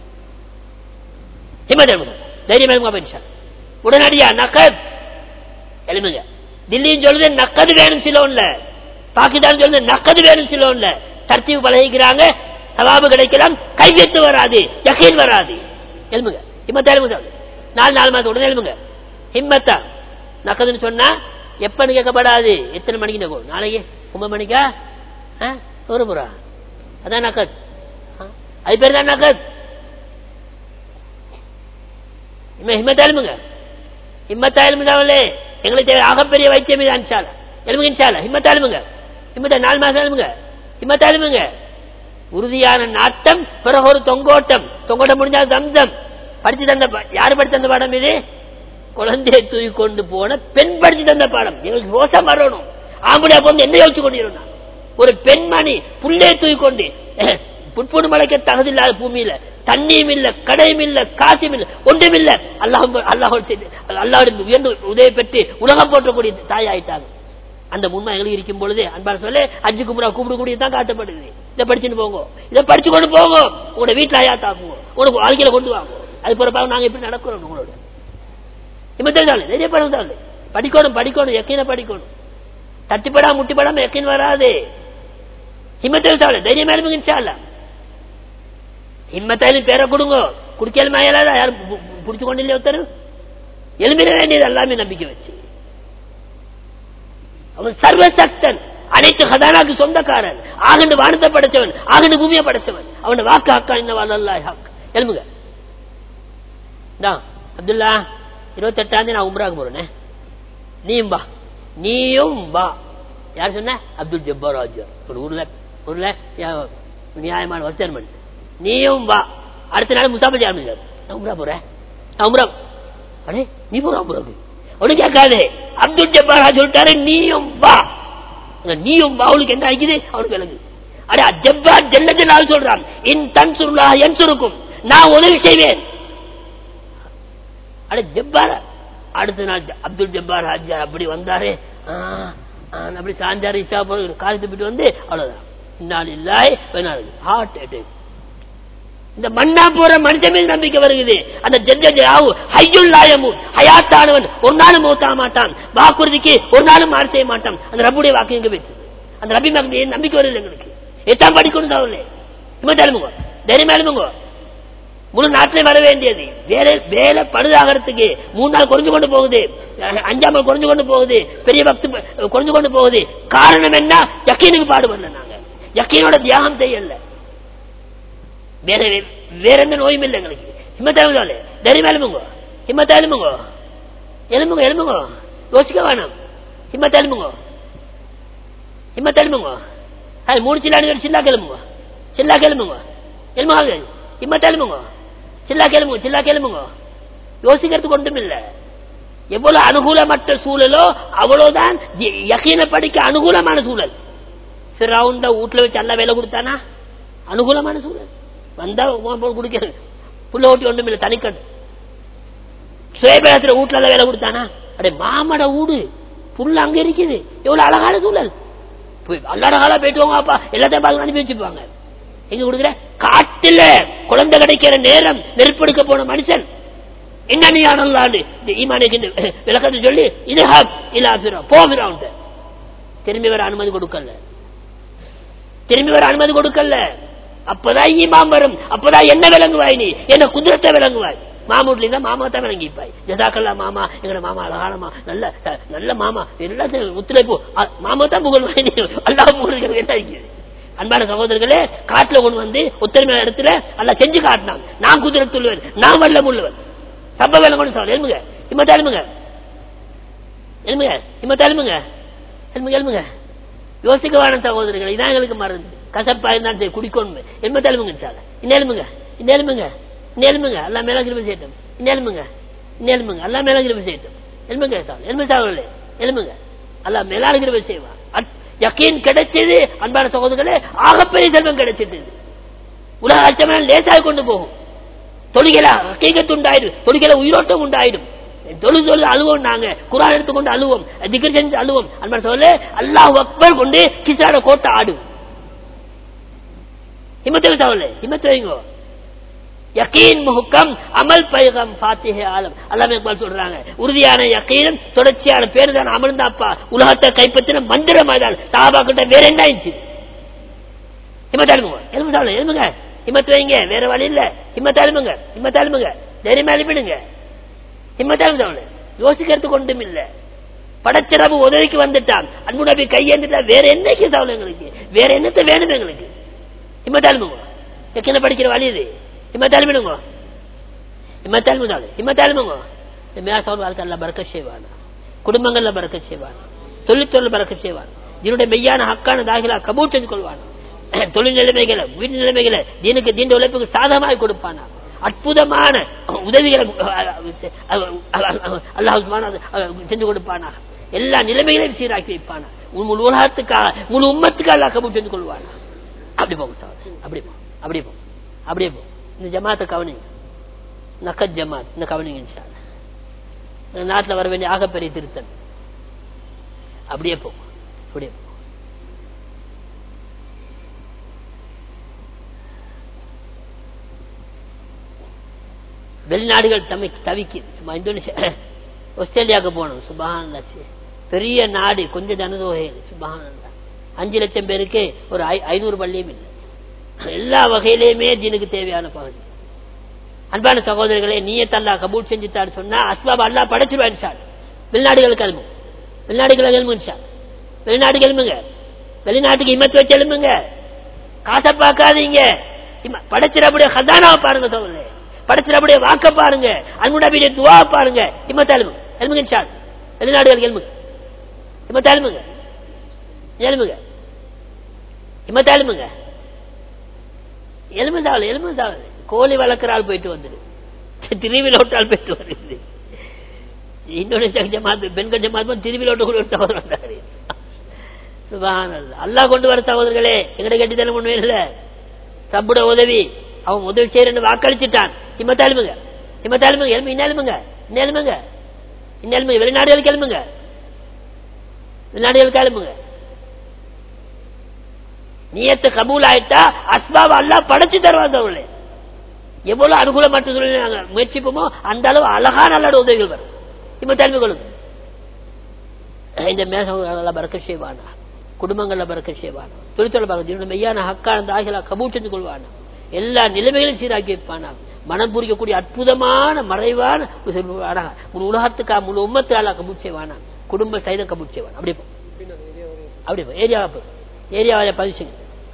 தைரியம் எழுங்க உடனடியா நக்கத் எழுதுங்க தில்லியும் சொல்லுது நக்கது வேணும் சிலோன்ல பாகிஸ்தான் சொல்லுது நக்கது வேணும் சிலோன்ல தர்த்தீவு பழகிக்கிறாங்க சவாபு கிடைக்கலாம் கைவியத்து வராது யகீன் வராது எழுமுங்க ஹிம்மத்தா எழுமுங்க நாலு நாலு மாதம் உடனே எழுமுங்க ஹிம்மத்தா நக்கதுன்னு சொன்னா எப்பன்னு கேட்கப்படாது எத்தனை மணிக்கு நகும் நாளைக்கு ஒன்பது மணிக்கா ஒரு புறா அதான் நக்கத் அது பேர் தான் நக்கத் ஹிம்மத்தா எழுமுங்க ஹிம்மத்தா எழுமுதாவிலே எங்களுக்கு தேவை ஆகப்பெரிய வைத்தியம் இது அன்சால எழுமுங்க இன்சால ஹிம்மத்தா எழுமுங்க ஹிம்மத்தா நாலு மாசம் எழுமுங்க ஹிம்மத்தா எழுமுங்க உறுதியான நாட்டம் பிறகு ஒரு தொங்கோட்டம் தொங்கோட்டம் முடிஞ்சால் தம்தம் படிச்சு தந்த யாரு படிச்சு தந்த பாடம் இது குழந்தையை தூக்கி கொண்டு போன பெண் படிச்சு தந்த பாடம் எங்களுக்கு ரோசம் வரணும் ஆம்படியா போந்து என்ன யோசிச்சு கொண்டிருந்தா ஒரு பெண்மணி புள்ளே தூக்கி கொண்டு புட்புடு மலைக்க தகுதியில்லாத பூமியில தண்ணியும் இல்ல கடையும் இல்ல காசும் இல்ல ஒன்றும் இல்ல அல்லாஹ் அல்லாஹ் அல்லாஹ் உயர்ந்து உதவி பெற்று உலகம் போற்றக்கூடிய தாய் ஆயிட்டாங்க அந்த உண்மை எங்களுக்கு இருக்கும் பொழுது அன்பான சொல்ல அஞ்சு கும்பரா கூப்பிடக்கூடிய தான் காட்டப்படுது இதை படிச்சுட்டு போங்க இதை படிச்சு கொண்டு போங்க உங்களோட வீட்டுல ஐயா தாக்குங்க உனக்கு வாழ்க்கையில கொண்டு வாங்க அது பிறப்பாக நாங்க எப்படி நடக்கிறோம் உங்களோட இப்ப தெரிஞ்சாலும் நிறைய பேர் படிக்கணும் படிக்கணும் எக்கையில படிக்கணும் தட்டிப்படா முட்டிப்படாம எக்கின் வராது ஹிம்மத்தில் சாவல தைரியமா இருப்பீங்க இன்ஷால்லா ஹிம்மத்தாலும் பேரை கொடுங்க குடிக்கல் மேலாத யாரும் பிடிச்சு கொண்டு இல்லையா ஒருத்தர் எலும்பிட வேண்டியது எல்லாமே நம்பிக்கை வச்சு அவன் சர்வசக்தன் அனைத்து ஹதானாக்கு சொந்தக்காரன் ஆகண்டு வானத்தை படைச்சவன் ஆகண்டு பூமியை படைச்சவன் அவன் வாக்கு ஹக்கா இந்த வல்லல்லாஹ் ஹக் எழுமுங்க அப்துல்லா இருபத்தெட்டாம் தேதி நான் உம்ராக்கு போறேனே நீயும் வா நீயும் வா யார் சொன்ன அப்துல் ஜப்பார் ராஜா ஒரு ஊர்ல ஊர்ல யா- நியாயமான வசனம் பண்ணு நீயும் வா அடுத்த நாள் முசாபதி ஆரம்பிச்சார் நான் உம்ரா போறேன் நான் உம்ரா அடே நீ போற உம்ராக்கு ஒண்ணு கேட்காதே அப்துல் ஜப்பார் ராஜா சொல்லிட்டாரு நீயும் வா அங்க நீயும் வா அவளுக்கு என்ன ஆகிக்குது அவனுக்கு விளங்கு அடே ஜப்பார் ஜெல்ல ஜெல்லால் சொல்றான் இன் தன் சுருளா என் சுருக்கும் நான் உதவி செய்வேன் அட ஜப்பார அடுத்த நாள் ஜ- அப்துல் ஜப்பார் ஹாஜியார் அப்படி வந்தாரு ஆ, ஆ, அப்படி சாஞ்சாரு இஷா போய் காலத்து போயிட்டு வந்து அவ்வளவுதான் இன்னால் இல்லாய் ஹார்ட் அட்டாக் இந்த மண்ணா போற மனுஷன் மேல் நம்பிக்கை வருகிறது அந்த ஜெஜாவு ஹையுல்லாயமு ஹயாத்தானவன் ஒரு நாளும் மௌத்தா மாட்டான் வாக்குறுதிக்கு ஒரு நாளும் மாறு செய்ய மாட்டான் அந்த ரப்புடைய வாக்கு எங்க போயிட்டு அந்த ரபி மகன் ஏன் நம்பிக்கை வருது எங்களுக்கு எட்டாம் படிக்கணும் தான் இவன் தருமுங்க தைரியமா எழுமுங்க முழு நாட்டிலே வர வேண்டியது வேலை வேலை பழுதாகிறதுக்கு மூணு நாள் குறைஞ்சு கொண்டு போகுது அஹ் அஞ்சாம் நாள் குறைஞ்சு கொண்டு போகுது பெரிய பக்தி ப- குறைஞ்சு கொண்டு போகுது காரணம் என்ன யக்கீனுக்கு பாடுபடல நாங்க யக்கீனோட தியாகம் செய்யல வேற வேற எந்த நோயும் இல்லை எங்களுக்கு ஹிம்மத்த எழுந்தாலே தைரியம் எழுமுங்க ஹிம்மத்த எழுமுங்க எழுமுங்க எழுமுங்க யோசிக்க வேணாம் ஹிம்மத்த எழுமுங்க ஹிம்மத்த எழுமுங்க அது மூணு சில்லாடு சில்லா கிளம்புங்க சில்லா கிளம்புங்க எழுமுங்க ஹிம்மத்த எழுமுங்க சில்லா கிளம்புங்க சில்லா கிளம்புங்க யோசிக்கிறதுக்கு ஒன்றும் இல்லை எவ்வளவு அனுகூலமற்ற சூழலோ அவ்வளவுதான் ய- யகீன படிக்க அனுகூலமான சூழல் சிறவுண்ட வீட்டுல வச்சு அல்ல வேலை கொடுத்தானா அனுகூலமான சூழல் வந்தா உன் போய் குடிக்கிறது புள்ள ஓட்டி ஒன்றும் இல்லை தனிக்கட்டு சுயபேரத்துல வீட்டுல எல்லாம் வேலை கொடுத்தானா அடே மாமட வீடு புள்ள அங்க இருக்குது எவ்வளவு அழகான சூழல் போய் அழகால போயிட்டு வாங்கப்பா எல்லாத்தையும் பார்த்து அனுப்பி வச்சுப்பாங்க எங்க கொடுக்குற காட்டுல குழந்தை கிடைக்கிற நேரம் நெருப்பெடுக்க போன மனுஷன் என்ன நீ ஆனல்லாண்டு இந்த ஈமானுக்கு இந்த விளக்கத்தை சொல்லி இது ஹப் இல்ல அபிரா போகிறான் திரும்பி வர அனுமதி கொடுக்கல திரும்பி வர அனுமதி கொடுக்கல அப்பதான் ஈமாம் வரும் அப்பதான் என்ன விளங்குவாய் நீ என்ன குதிரத்தை விளங்குவாய் மாமூட்ல இருந்தா மாமா தான் விளங்கிப்பாய் ஜதாக்கல்லா மாமா எங்கட மாமா அழகானமா நல்ல நல்ல மாமா எல்லாத்தையும் ஒத்துழைப்பு அ- மாமா தான் புகழ்வாய் நீ அல்லாஹ் புகழ்கிறது என்ன இருக்குது அன்பான சகோதரர்களே காட்டுல கொண்டு வந்து ஒத்தருமையான இடத்துல அல்ல செஞ்சு காட்டினான் நான் குதிரத்துள்ளவன் நான் வல்லம் உள்ளவன் சப்ப வேலை கொண்டு சொல்ல எழுமுங்க இம்மத்த எழுமுங்க எழுமுங்க இம்மத்த எழுமுங்க எழுமுங்க எழுமுங்க யோசிக்க வேணும் சகோதரர்கள் இதான் எங்களுக்கு மருந்து கசப்பா இருந்தாலும் சரி குடிக்கணும் எண்பத்தி எழுமுங்க சார் இன்னும் எழுமுங்க இன்னும் எழுமுங்க இன்னும் எழுமுங்க எல்லாம் மேல கிருபி செய்யட்டும் இன்னும் எழுமுங்க இன்னும் எழுமுங்க எல்லாம் மேல கிருபி செய்யட்டும் எழுமுங்க சார் எழுமு சாவர்களே எழுமுங்க எல்லாம் மேலான கிருபி செய்வா அட்- யக்கீன் கிடைச்சது அன்பான சகோதரர்களே ஆகப்பெரிய செல்வம் கிடைச்சிட்டு உலக அச்சமெல்லாம் லேசாக கொண்டு போகும் தொழுகையில ஹக்கீகத்து உண்டாயிடும் தொழுகையில உயிரோட்டம் உண்டாயிடும் தொழு தொழு அழுவோம் நாங்க குரான் எடுத்துக்கொண்டு அழுவோம் திகர் செஞ்சு அழுவோம் அன்பான சொல்ல அல்லாஹ் அக்பர் கொண்டு கிசார கோட்டை ஆடும் ஹிமத்து தவல ஹிமத்து வைங்கோ யக்கீன் முஹக்கம் அமல் பைகம் ஃபாத்திஹே ஆலம் அல்லாஹ் இக்பால் சொல்றாங்க உறுதியான யக்கீனும் தொடர்ச்சியான பேரு தான் அமர்ந்தாப்பா உலகத்தை கைப்பற்றின மந்திரம் அதால் சாபா கிட்ட வேற என்ன ஆயிடுச்சு ஹிமத் அழுமுங்க எலும்பு சாப்பிட எலும்புங்க ஹிமத் வைங்க வேற வழி இல்ல ஹிமத் அழுமுங்க ஹிமத் அழுமுங்க தைரியமா அழுப்பிடுங்க ஹிமத் அழுmu சாப்பிட யோசிக்கிறதுக்கு ஒன்றும் இல்ல படைச்சிறப்பு உதவிக்கு வந்துட்டான் அன்பு நபி கையேந்துட்டா வேற என்னைக்கு சாவல எங்களுக்கு வேற என்னத்தை வேணும் எங்களுக்கு ஹிமத் அழுமுங்க எக்கன படிக்கிற வழி இது ஹிமத் அழுமிடுங்க ஹிமத் அழுமு சாப்பிட ஹிமத் அழுமுங்க இந்த மேசாவோட வாழ்க்கை எல்லாம் பறக்க செய்வானா குடும்பங்கள்ல பறக்க செய்வானா தொழிற்துறையில் பறக்க செய்வான் இதனுடைய மெய்யான ஹக்கான தாகிலா கபூர் செஞ்சு கொள்வான் தொழில் நிலைமைகளை வீட்டு நிலைமைகளை தீனுக்கு தீண்ட உழைப்புக்கு சாதகமாக கொடுப்பானா அற்புதமான உதவிகளை அல்லாஹ் செஞ்சு கொடுப்பானா எல்லா நிலைமைகளையும் சீராக்கி வைப்பானா உன் முழு உலகத்துக்காக முழு உம்மத்துக்கு அல்லாஹ் கபூர் செஞ்சு கொள்வானா அப்படி போகும் சார் அப்படி போ அப்படி போ அப்படியே போ இந்த ஜமாத்தை கவனிங்க நக்கத் ஜமாத் இந்த கவனிங்க இன்ஷா அல்லாஹ். இந்த நாட்டுல வர வேண்டிய ஆகப்பெரிய திருத்தம் அப்படியே போ அப்படியே போ வெளிநாடுகள் தமி தவிக்குது சும்மா இந்தோனேஷியா ஆஸ்திரேலியாவுக்கு போகணும் சுபஹான் பெரிய நாடு கொஞ்சம் ஜனதொகை சுபஹான் அஞ்சு லட்சம் பேருக்கு ஒரு ஐ- ஐநூறு பள்ளியும் இல்லை எல்லா வகையிலையுமே தீனுக்கு தேவையான பகுதி அன்பான சகோதரர்களே நீயே தல்லா கபூல் செஞ்சுட்டான்னு சொன்னா அஸ்பாப் அல்லா படைச்சிருவான் சார் வெளிநாடுகளுக்கு கிளம்பும் வெளிநாடுகள் கிளம்புங்க சார் வெளிநாடு கிளம்புங்க வெளிநாட்டுக்கு இமத்து வச்சு எழும்புங்க காசை பார்க்காதீங்க இம்ம- படைச்சிடக்கூடிய ஹதானாவை பாருங்க சோழர்களே படைச்சிடக்கூடிய வாக்க பாருங்க அன்புடைய துவாவை பாருங்க இம்மத்த எழும்புங்க எழும்புங்க சார் வெளிநாடுகளுக்கு எழும்புங்க இம்மத்த எழும்புங்க எழும்புங்க இம்மத்த எழும்புங்க எலும்புதாவல் எலும்புதாவல் கோழி வளர்க்குற ஆள் போயிட்டு வந்துடு திருவிழா விட்டால் போயிட்டு வருது இந்தோனேஷியா ஜமாத் பெண்கள் ஜமாத் திருவிழா விட்டு கூட ஒரு சகோதரர் வந்தாரு சுபஹானல்லாஹ். அல்லாஹ் கொண்டு வர சகோதரர்களே எங்கட கட்டித்தனம் ஒண்ணும் இல்ல சப்புட உதவி அவன் உதவி செய்யறன்னு வாக்களிச்சுட்டான் இம்மத்த எலும்புங்க இம்மத்த எலும்புங்க எலும்பு இன்ன எலும்புங்க இன்ன எலும்புங்க இன்ன எலும்புங்க வெளிநாடுகளுக்கு எலும்புங்க வெளிநாடுகளுக்கு எலும்புங்க நியத்து கபூல் ஆயிட்டா அஸ்பாப் அல்லாஹ் படைச்சு தருவாங்க எவ்வளவு அனுகூலமற்ற சூழ்நிலை நாங்க முயற்சிப்போமோ அந்த அளவு அழகான நல்ல உதவிகள் வரும் இப்ப தெரிந்து கொள்ளுங்க இந்த மேசம் நல்லா பறக்க செய்வானா குடும்பங்கள்ல பறக்க செய்வானா தொழிற்சொல்ல பறக்க மெய்யான ஹக்கான தாகிலா கபூல் செஞ்சு கொள்வானா எல்லா நிலைமைகளையும் சீராக்கி வைப்பானா மனம் புரிக்கக்கூடிய அற்புதமான மறைவான அழகா முழு உலகத்துக்கா முழு உம்மத்துக்கால கபூல் செய்வானா குடும்ப சைத கபூல் செய்வான் அப்படி போ. அப்படி போ. ஏரியாவை போ. ஏரியாவை பதிச்சுங்க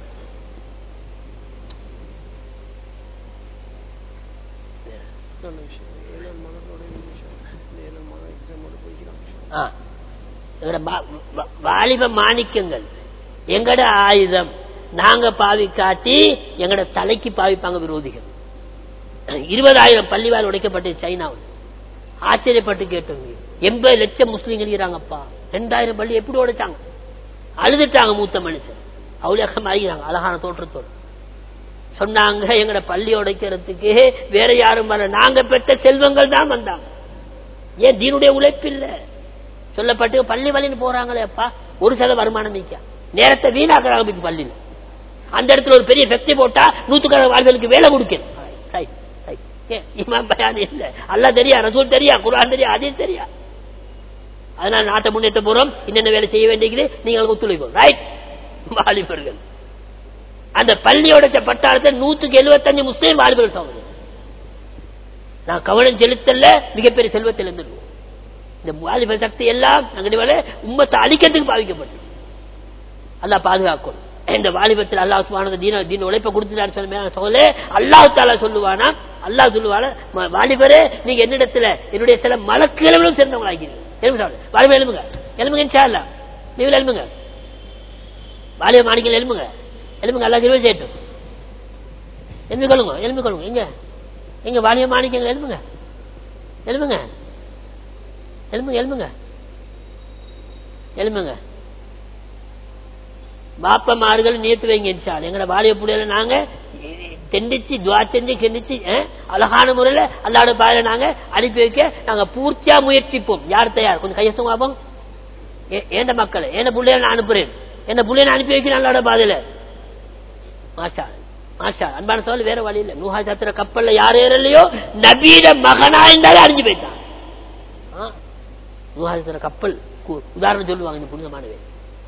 ஆ. எங்கட பா- வா- வாலிப மாணிக்கங்கள் எங்கட ஆயுதம் நாங்க பாவிக்காட்டி எங்கட தலைக்கு பாவிப்பாங்க விரோதிகள் இருபதாயிரம் பள்ளிவால் உடைக்கப்பட்டு சைனாவில் ஆச்சரியப்பட்டு கேட்டோங்க எண்பது லட்சம் முஸ்லீம்கள் இருக்கிறாங்கப்பா ரெண்டாயிரம் பள்ளி எப்படி உடைச்சாங்க அழுதுட்டாங்க மூத்த மனுஷன் அவ்வளோ ஆகிறாங்க அழகான தோற்றத்தோடு சொன்னாங்க எங்கட பள்ளி உடைக்கிறதுக்கு வேற யாரும் வரல நாங்க பெற்ற செல்வங்கள் தான் வந்தாங்க ஏன் தீனுடைய உழைப்பு இல்ல சொல்லப்பட்டு பள்ளி வழின்னு போறாங்களே அப்பா ஒரு சில வருமானம் நீக்க நேரத்தை வீணாக்குறாங்க போய் பள்ளியில அந்த இடத்துல ஒரு பெரிய ஃபெக்டரி போட்டா நூத்துக்கணக்கான வாழ்களுக்கு வேலை கொடுக்கணும் சரி, சரி. ஏன் இமாம் பயான் இல்ல அல்லா தெரியா ரசூல் தெரியா குரான் தெரியா அதே தெரியா அதனால நாட்டை முன்னேற்ற போறோம் என்னென்ன வேலை செய்ய வேண்டியது நீங்கள் ஒத்துழைப்போம் ரைட் வாலிபர்கள் அந்த பள்ளியோட பட்டாளத்தை நூத்துக்கு எழுபத்தஞ்சு முஸ்லீம் வாலிபர்கள் சகோதரர் நான் கவனம் செலுத்தல மிகப்பெரிய செல்வத்தில் இருந்துருவோம் இந்த வாலிப சக்தி எல்லாம் நாங்கள் உம்மத்தை அழிக்கிறதுக்கு பாவிக்கப்பட்டு அல்லாஹ் பாதுகாக்கணும் இந்த வாலிபத்தில் அல்லாஹ் சுபானது தீன தீன உழைப்பை கொடுத்துட்டாரு சொல்ல சொல்ல அல்லாஹ் தாலா சொல்லுவானா அல்லாஹ் சொல்லுவானா "ம- வாலிபரே நீங்க என்னிடத்துல என்னுடைய சில மலக்கிழமையும் சேர்ந்தவங்களாக்கிறீங்க எலும்பு வாலிப எலும்புங்க எலும்புங்க இன்ஷா அல்லா நீவில் எலும்புங்க வாலிப மாணிக்கல் எலும்புங்க எலும்புங்க அல்லா கிருவை செய்யட்டும் எலும்பி கொள்ளுங்க எலும்பி கொள்ளுங்க எங்க எங்க வாலிப மாணிக்கங்கள் எலும்புங்க எலும்புங்க எலும்புங்க எலும்புங்க எலும்புங்க பாப்பமார்கள் நியத்து வைங்க இன்ஷால் எங்கட வாலிய புள்ளையில நாங்க தெண்டிச்சு துவா செஞ்சு கெண்டிச்சு அஹ், அழகான முறையில அல்லாட பாதையில நாங்க அனுப்பி வைக்க நாங்க பூர்த்தியா முயற்சிப்போம் யார் தயார் கொஞ்சம் கையசம் பார்ப்போம் ஏ- ஏண்ட மக்களை ஏண்ட புள்ளைய நான் அனுப்புறேன் என்ன புள்ளைய நான் அனுப்பி வைக்கிறேன் அல்லாட பாதையில மாஷா மாஷா அன்பான சோழ வேற வழி இல்ல நூஹா சத்திர கப்பல்ல யார் ஏறலையோ நபீட மகனா இருந்தாலும் அறிஞ்சு போயிட்டான் ஆ, நூஹா சத்திர கப்பல் கு- உதாரணம் சொல்லுவாங்க இந்த புனிதமானவே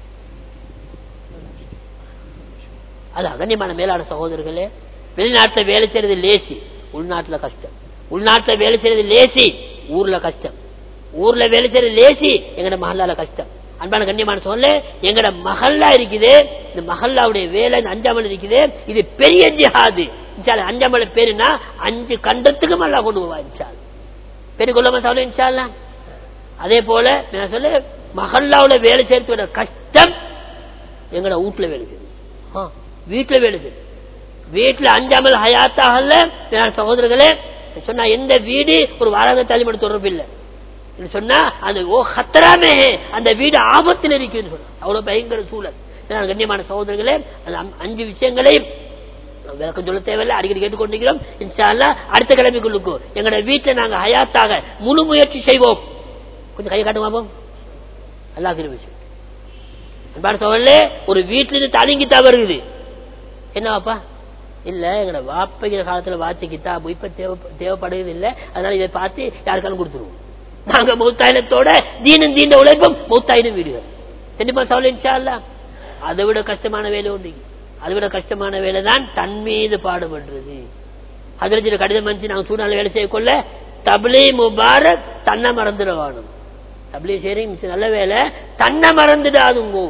அது அகண்யமான மேலான சகோதரர்களே வெளிநாட்டுல வேலை செய்யறது லேசி உள்நாட்டுல கஷ்டம் உள்நாட்டுல வேலை செய்யறது லேசி ஊர்ல கஷ்டம் ஊர்ல வேலை செய்யறது லேசி எங்கட மஹல்லால கஷ்டம் அன்பான கண்ணியமான சொல்ல எங்கட மஹல்லா இருக்குது இந்த மஹல்லாவுடைய வேலை இந்த அஞ்சாமல் இருக்குது இது பெரிய ஜிஹாது இன்ஷால்ல அஞ்சாமல் பேருனா அஞ்சு கண்டத்துக்கும் அல்லா கொண்டு போவா இன்ஷால் பெரிய கொள்ளாம சொல்ல இன்ஷால்லா அதே போல நான் சொல்ல மஹல்லாவுல வேலை செய்யறதோட கஷ்டம் எங்கட வீட்டுல வேலை செய்யுது ஆ, வீட்டுல வேலை செய்யுது வீட்டுல அஞ்சாமல் ஹயாத்தாகல நான் சகோதரர்களே சொன்னா எந்த வீடு ஒரு வாராங்க தலைமுறை தொடர்பு இல்லை இது சொன்னா அந்த ஓ ஹத்தராமே அந்த வீடு ஆபத்தில் இருக்குன்னு சொன்னா அவ்வளவு பயங்கர சூழல் இதனால் கண்ணியமான சகோதரர்களே அந்த அம்- அஞ்சு விஷயங்களையும் விளக்கம் சொல்ல தேவையில்லை அடிக்கடி கேட்டுக்கொண்டிருக்கிறோம் இன்ஷா அல்லாஹ் அடுத்த கிழமைக்குள்ளுக்கு எங்களோட வீட்டை நாங்க ஹயாத்தாக முழு முயற்சி செய்வோம் கொஞ்சம் கையை காட்டுங்க பாப்போம் அல்லாஹ் கிருபை செய்யும். அன்பான சோழர்களே ஒரு வீட்டிலிருந்து தழுங்கித்தா வருது என்னவாப்பா இல்ல எங்களோட வாப்பைகிற காலத்துல வாத்தி கித்தாபு இப்ப தேவை தேவைப்படுகிறது இல்ல அதனால இதை பார்த்து யாருக்காலும் கொடுத்துருவோம் நாங்க மௌத்தாயினத்தோட தீனும் தீண்ட உழைப்பும் மௌத்தாயினும் வீடுகள் தெரியுமா சவுல இன்ஷா அல்லாஹ்? அதை விட கஷ்டமான வேலை உண்டு அதை விட கஷ்டமான வேலை தான் தன் மீது பாடுபடுறது அதில் கடிதம் வந்துச்சு நாங்க சூழ்நிலை வேலை செய்யக்கொள்ள தபிலி முபாரக் தன்னை மறந்துட வேணும் தபிலி சரி நல்ல வேலை தன்னை மறந்துடாதுங்கோ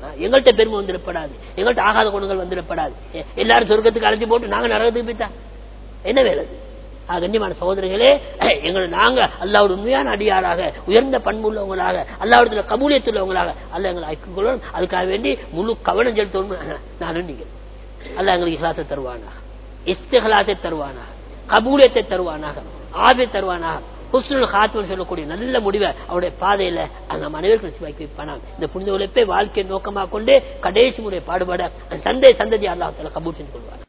எங்கள்கிட்ட பெருமை வந்துடப்படாது எங்கள்கிட்ட ஆகாத குணங்கள் வந்துடப்படாது எ- எல்லாரும் சொர்க்கத்துக்கு அழைச்சி போட்டு நாங்க நரகத்துக்கு போயிட்டா என்ன வேலை அது? ஆக, கண்ணியமான சகோதரர்களே எங்களை நாங்க அல்லாவோட உண்மையான அடியாராக உயர்ந்த பண்புள்ளவங்களாக அல்லாவுடைய கபூலியத்துள்ளவங்களாக அல்ல எங்களை ஐக்கிக்கொள்ளணும் அதுக்காக வேண்டி முழு கவனம் செலுத்தணும் நான் நீங்கள் அல்லாஹ் எங்களுக்கு இஸ்லாத்தை தருவானாக இஸ்திகலாத்தை தருவானாக கபூலியத்தை தருவானாக ஆபை தருவானாக ஹுஸ்னுல் ஹாத்மன் சொல்லக்கூடிய நல்ல முடிவை அவருடைய பாதையில அது நம்ம அனைவருக்கும் சிவாக்கி வைப்பானாம் இந்த புனித உழைப்பை வாழ்க்கை நோக்கமாக கொண்டு கடைசி முறை பாடுபட அந்த சந்தை சந்ததி அல்லாஹ் கபூல் செஞ்சு கொள்வார்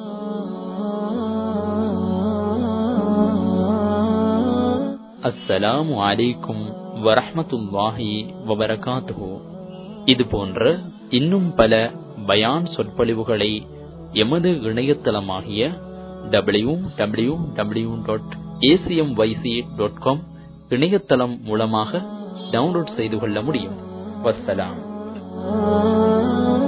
அஸ்ஸலாமு அலைக்கும் வரஹ்மத்துல்லாஹி வபரகாத்துஹு இது போன்ற இன்னும் பல பயான் சொற்பொழிவுகளை எமது இணையதளமாகிய W W W dot ACM YC dot com இணையதளம் மூலமாக டவுன்லோட் செய்து கொள்ள முடியும் வஸ்ஸலாம்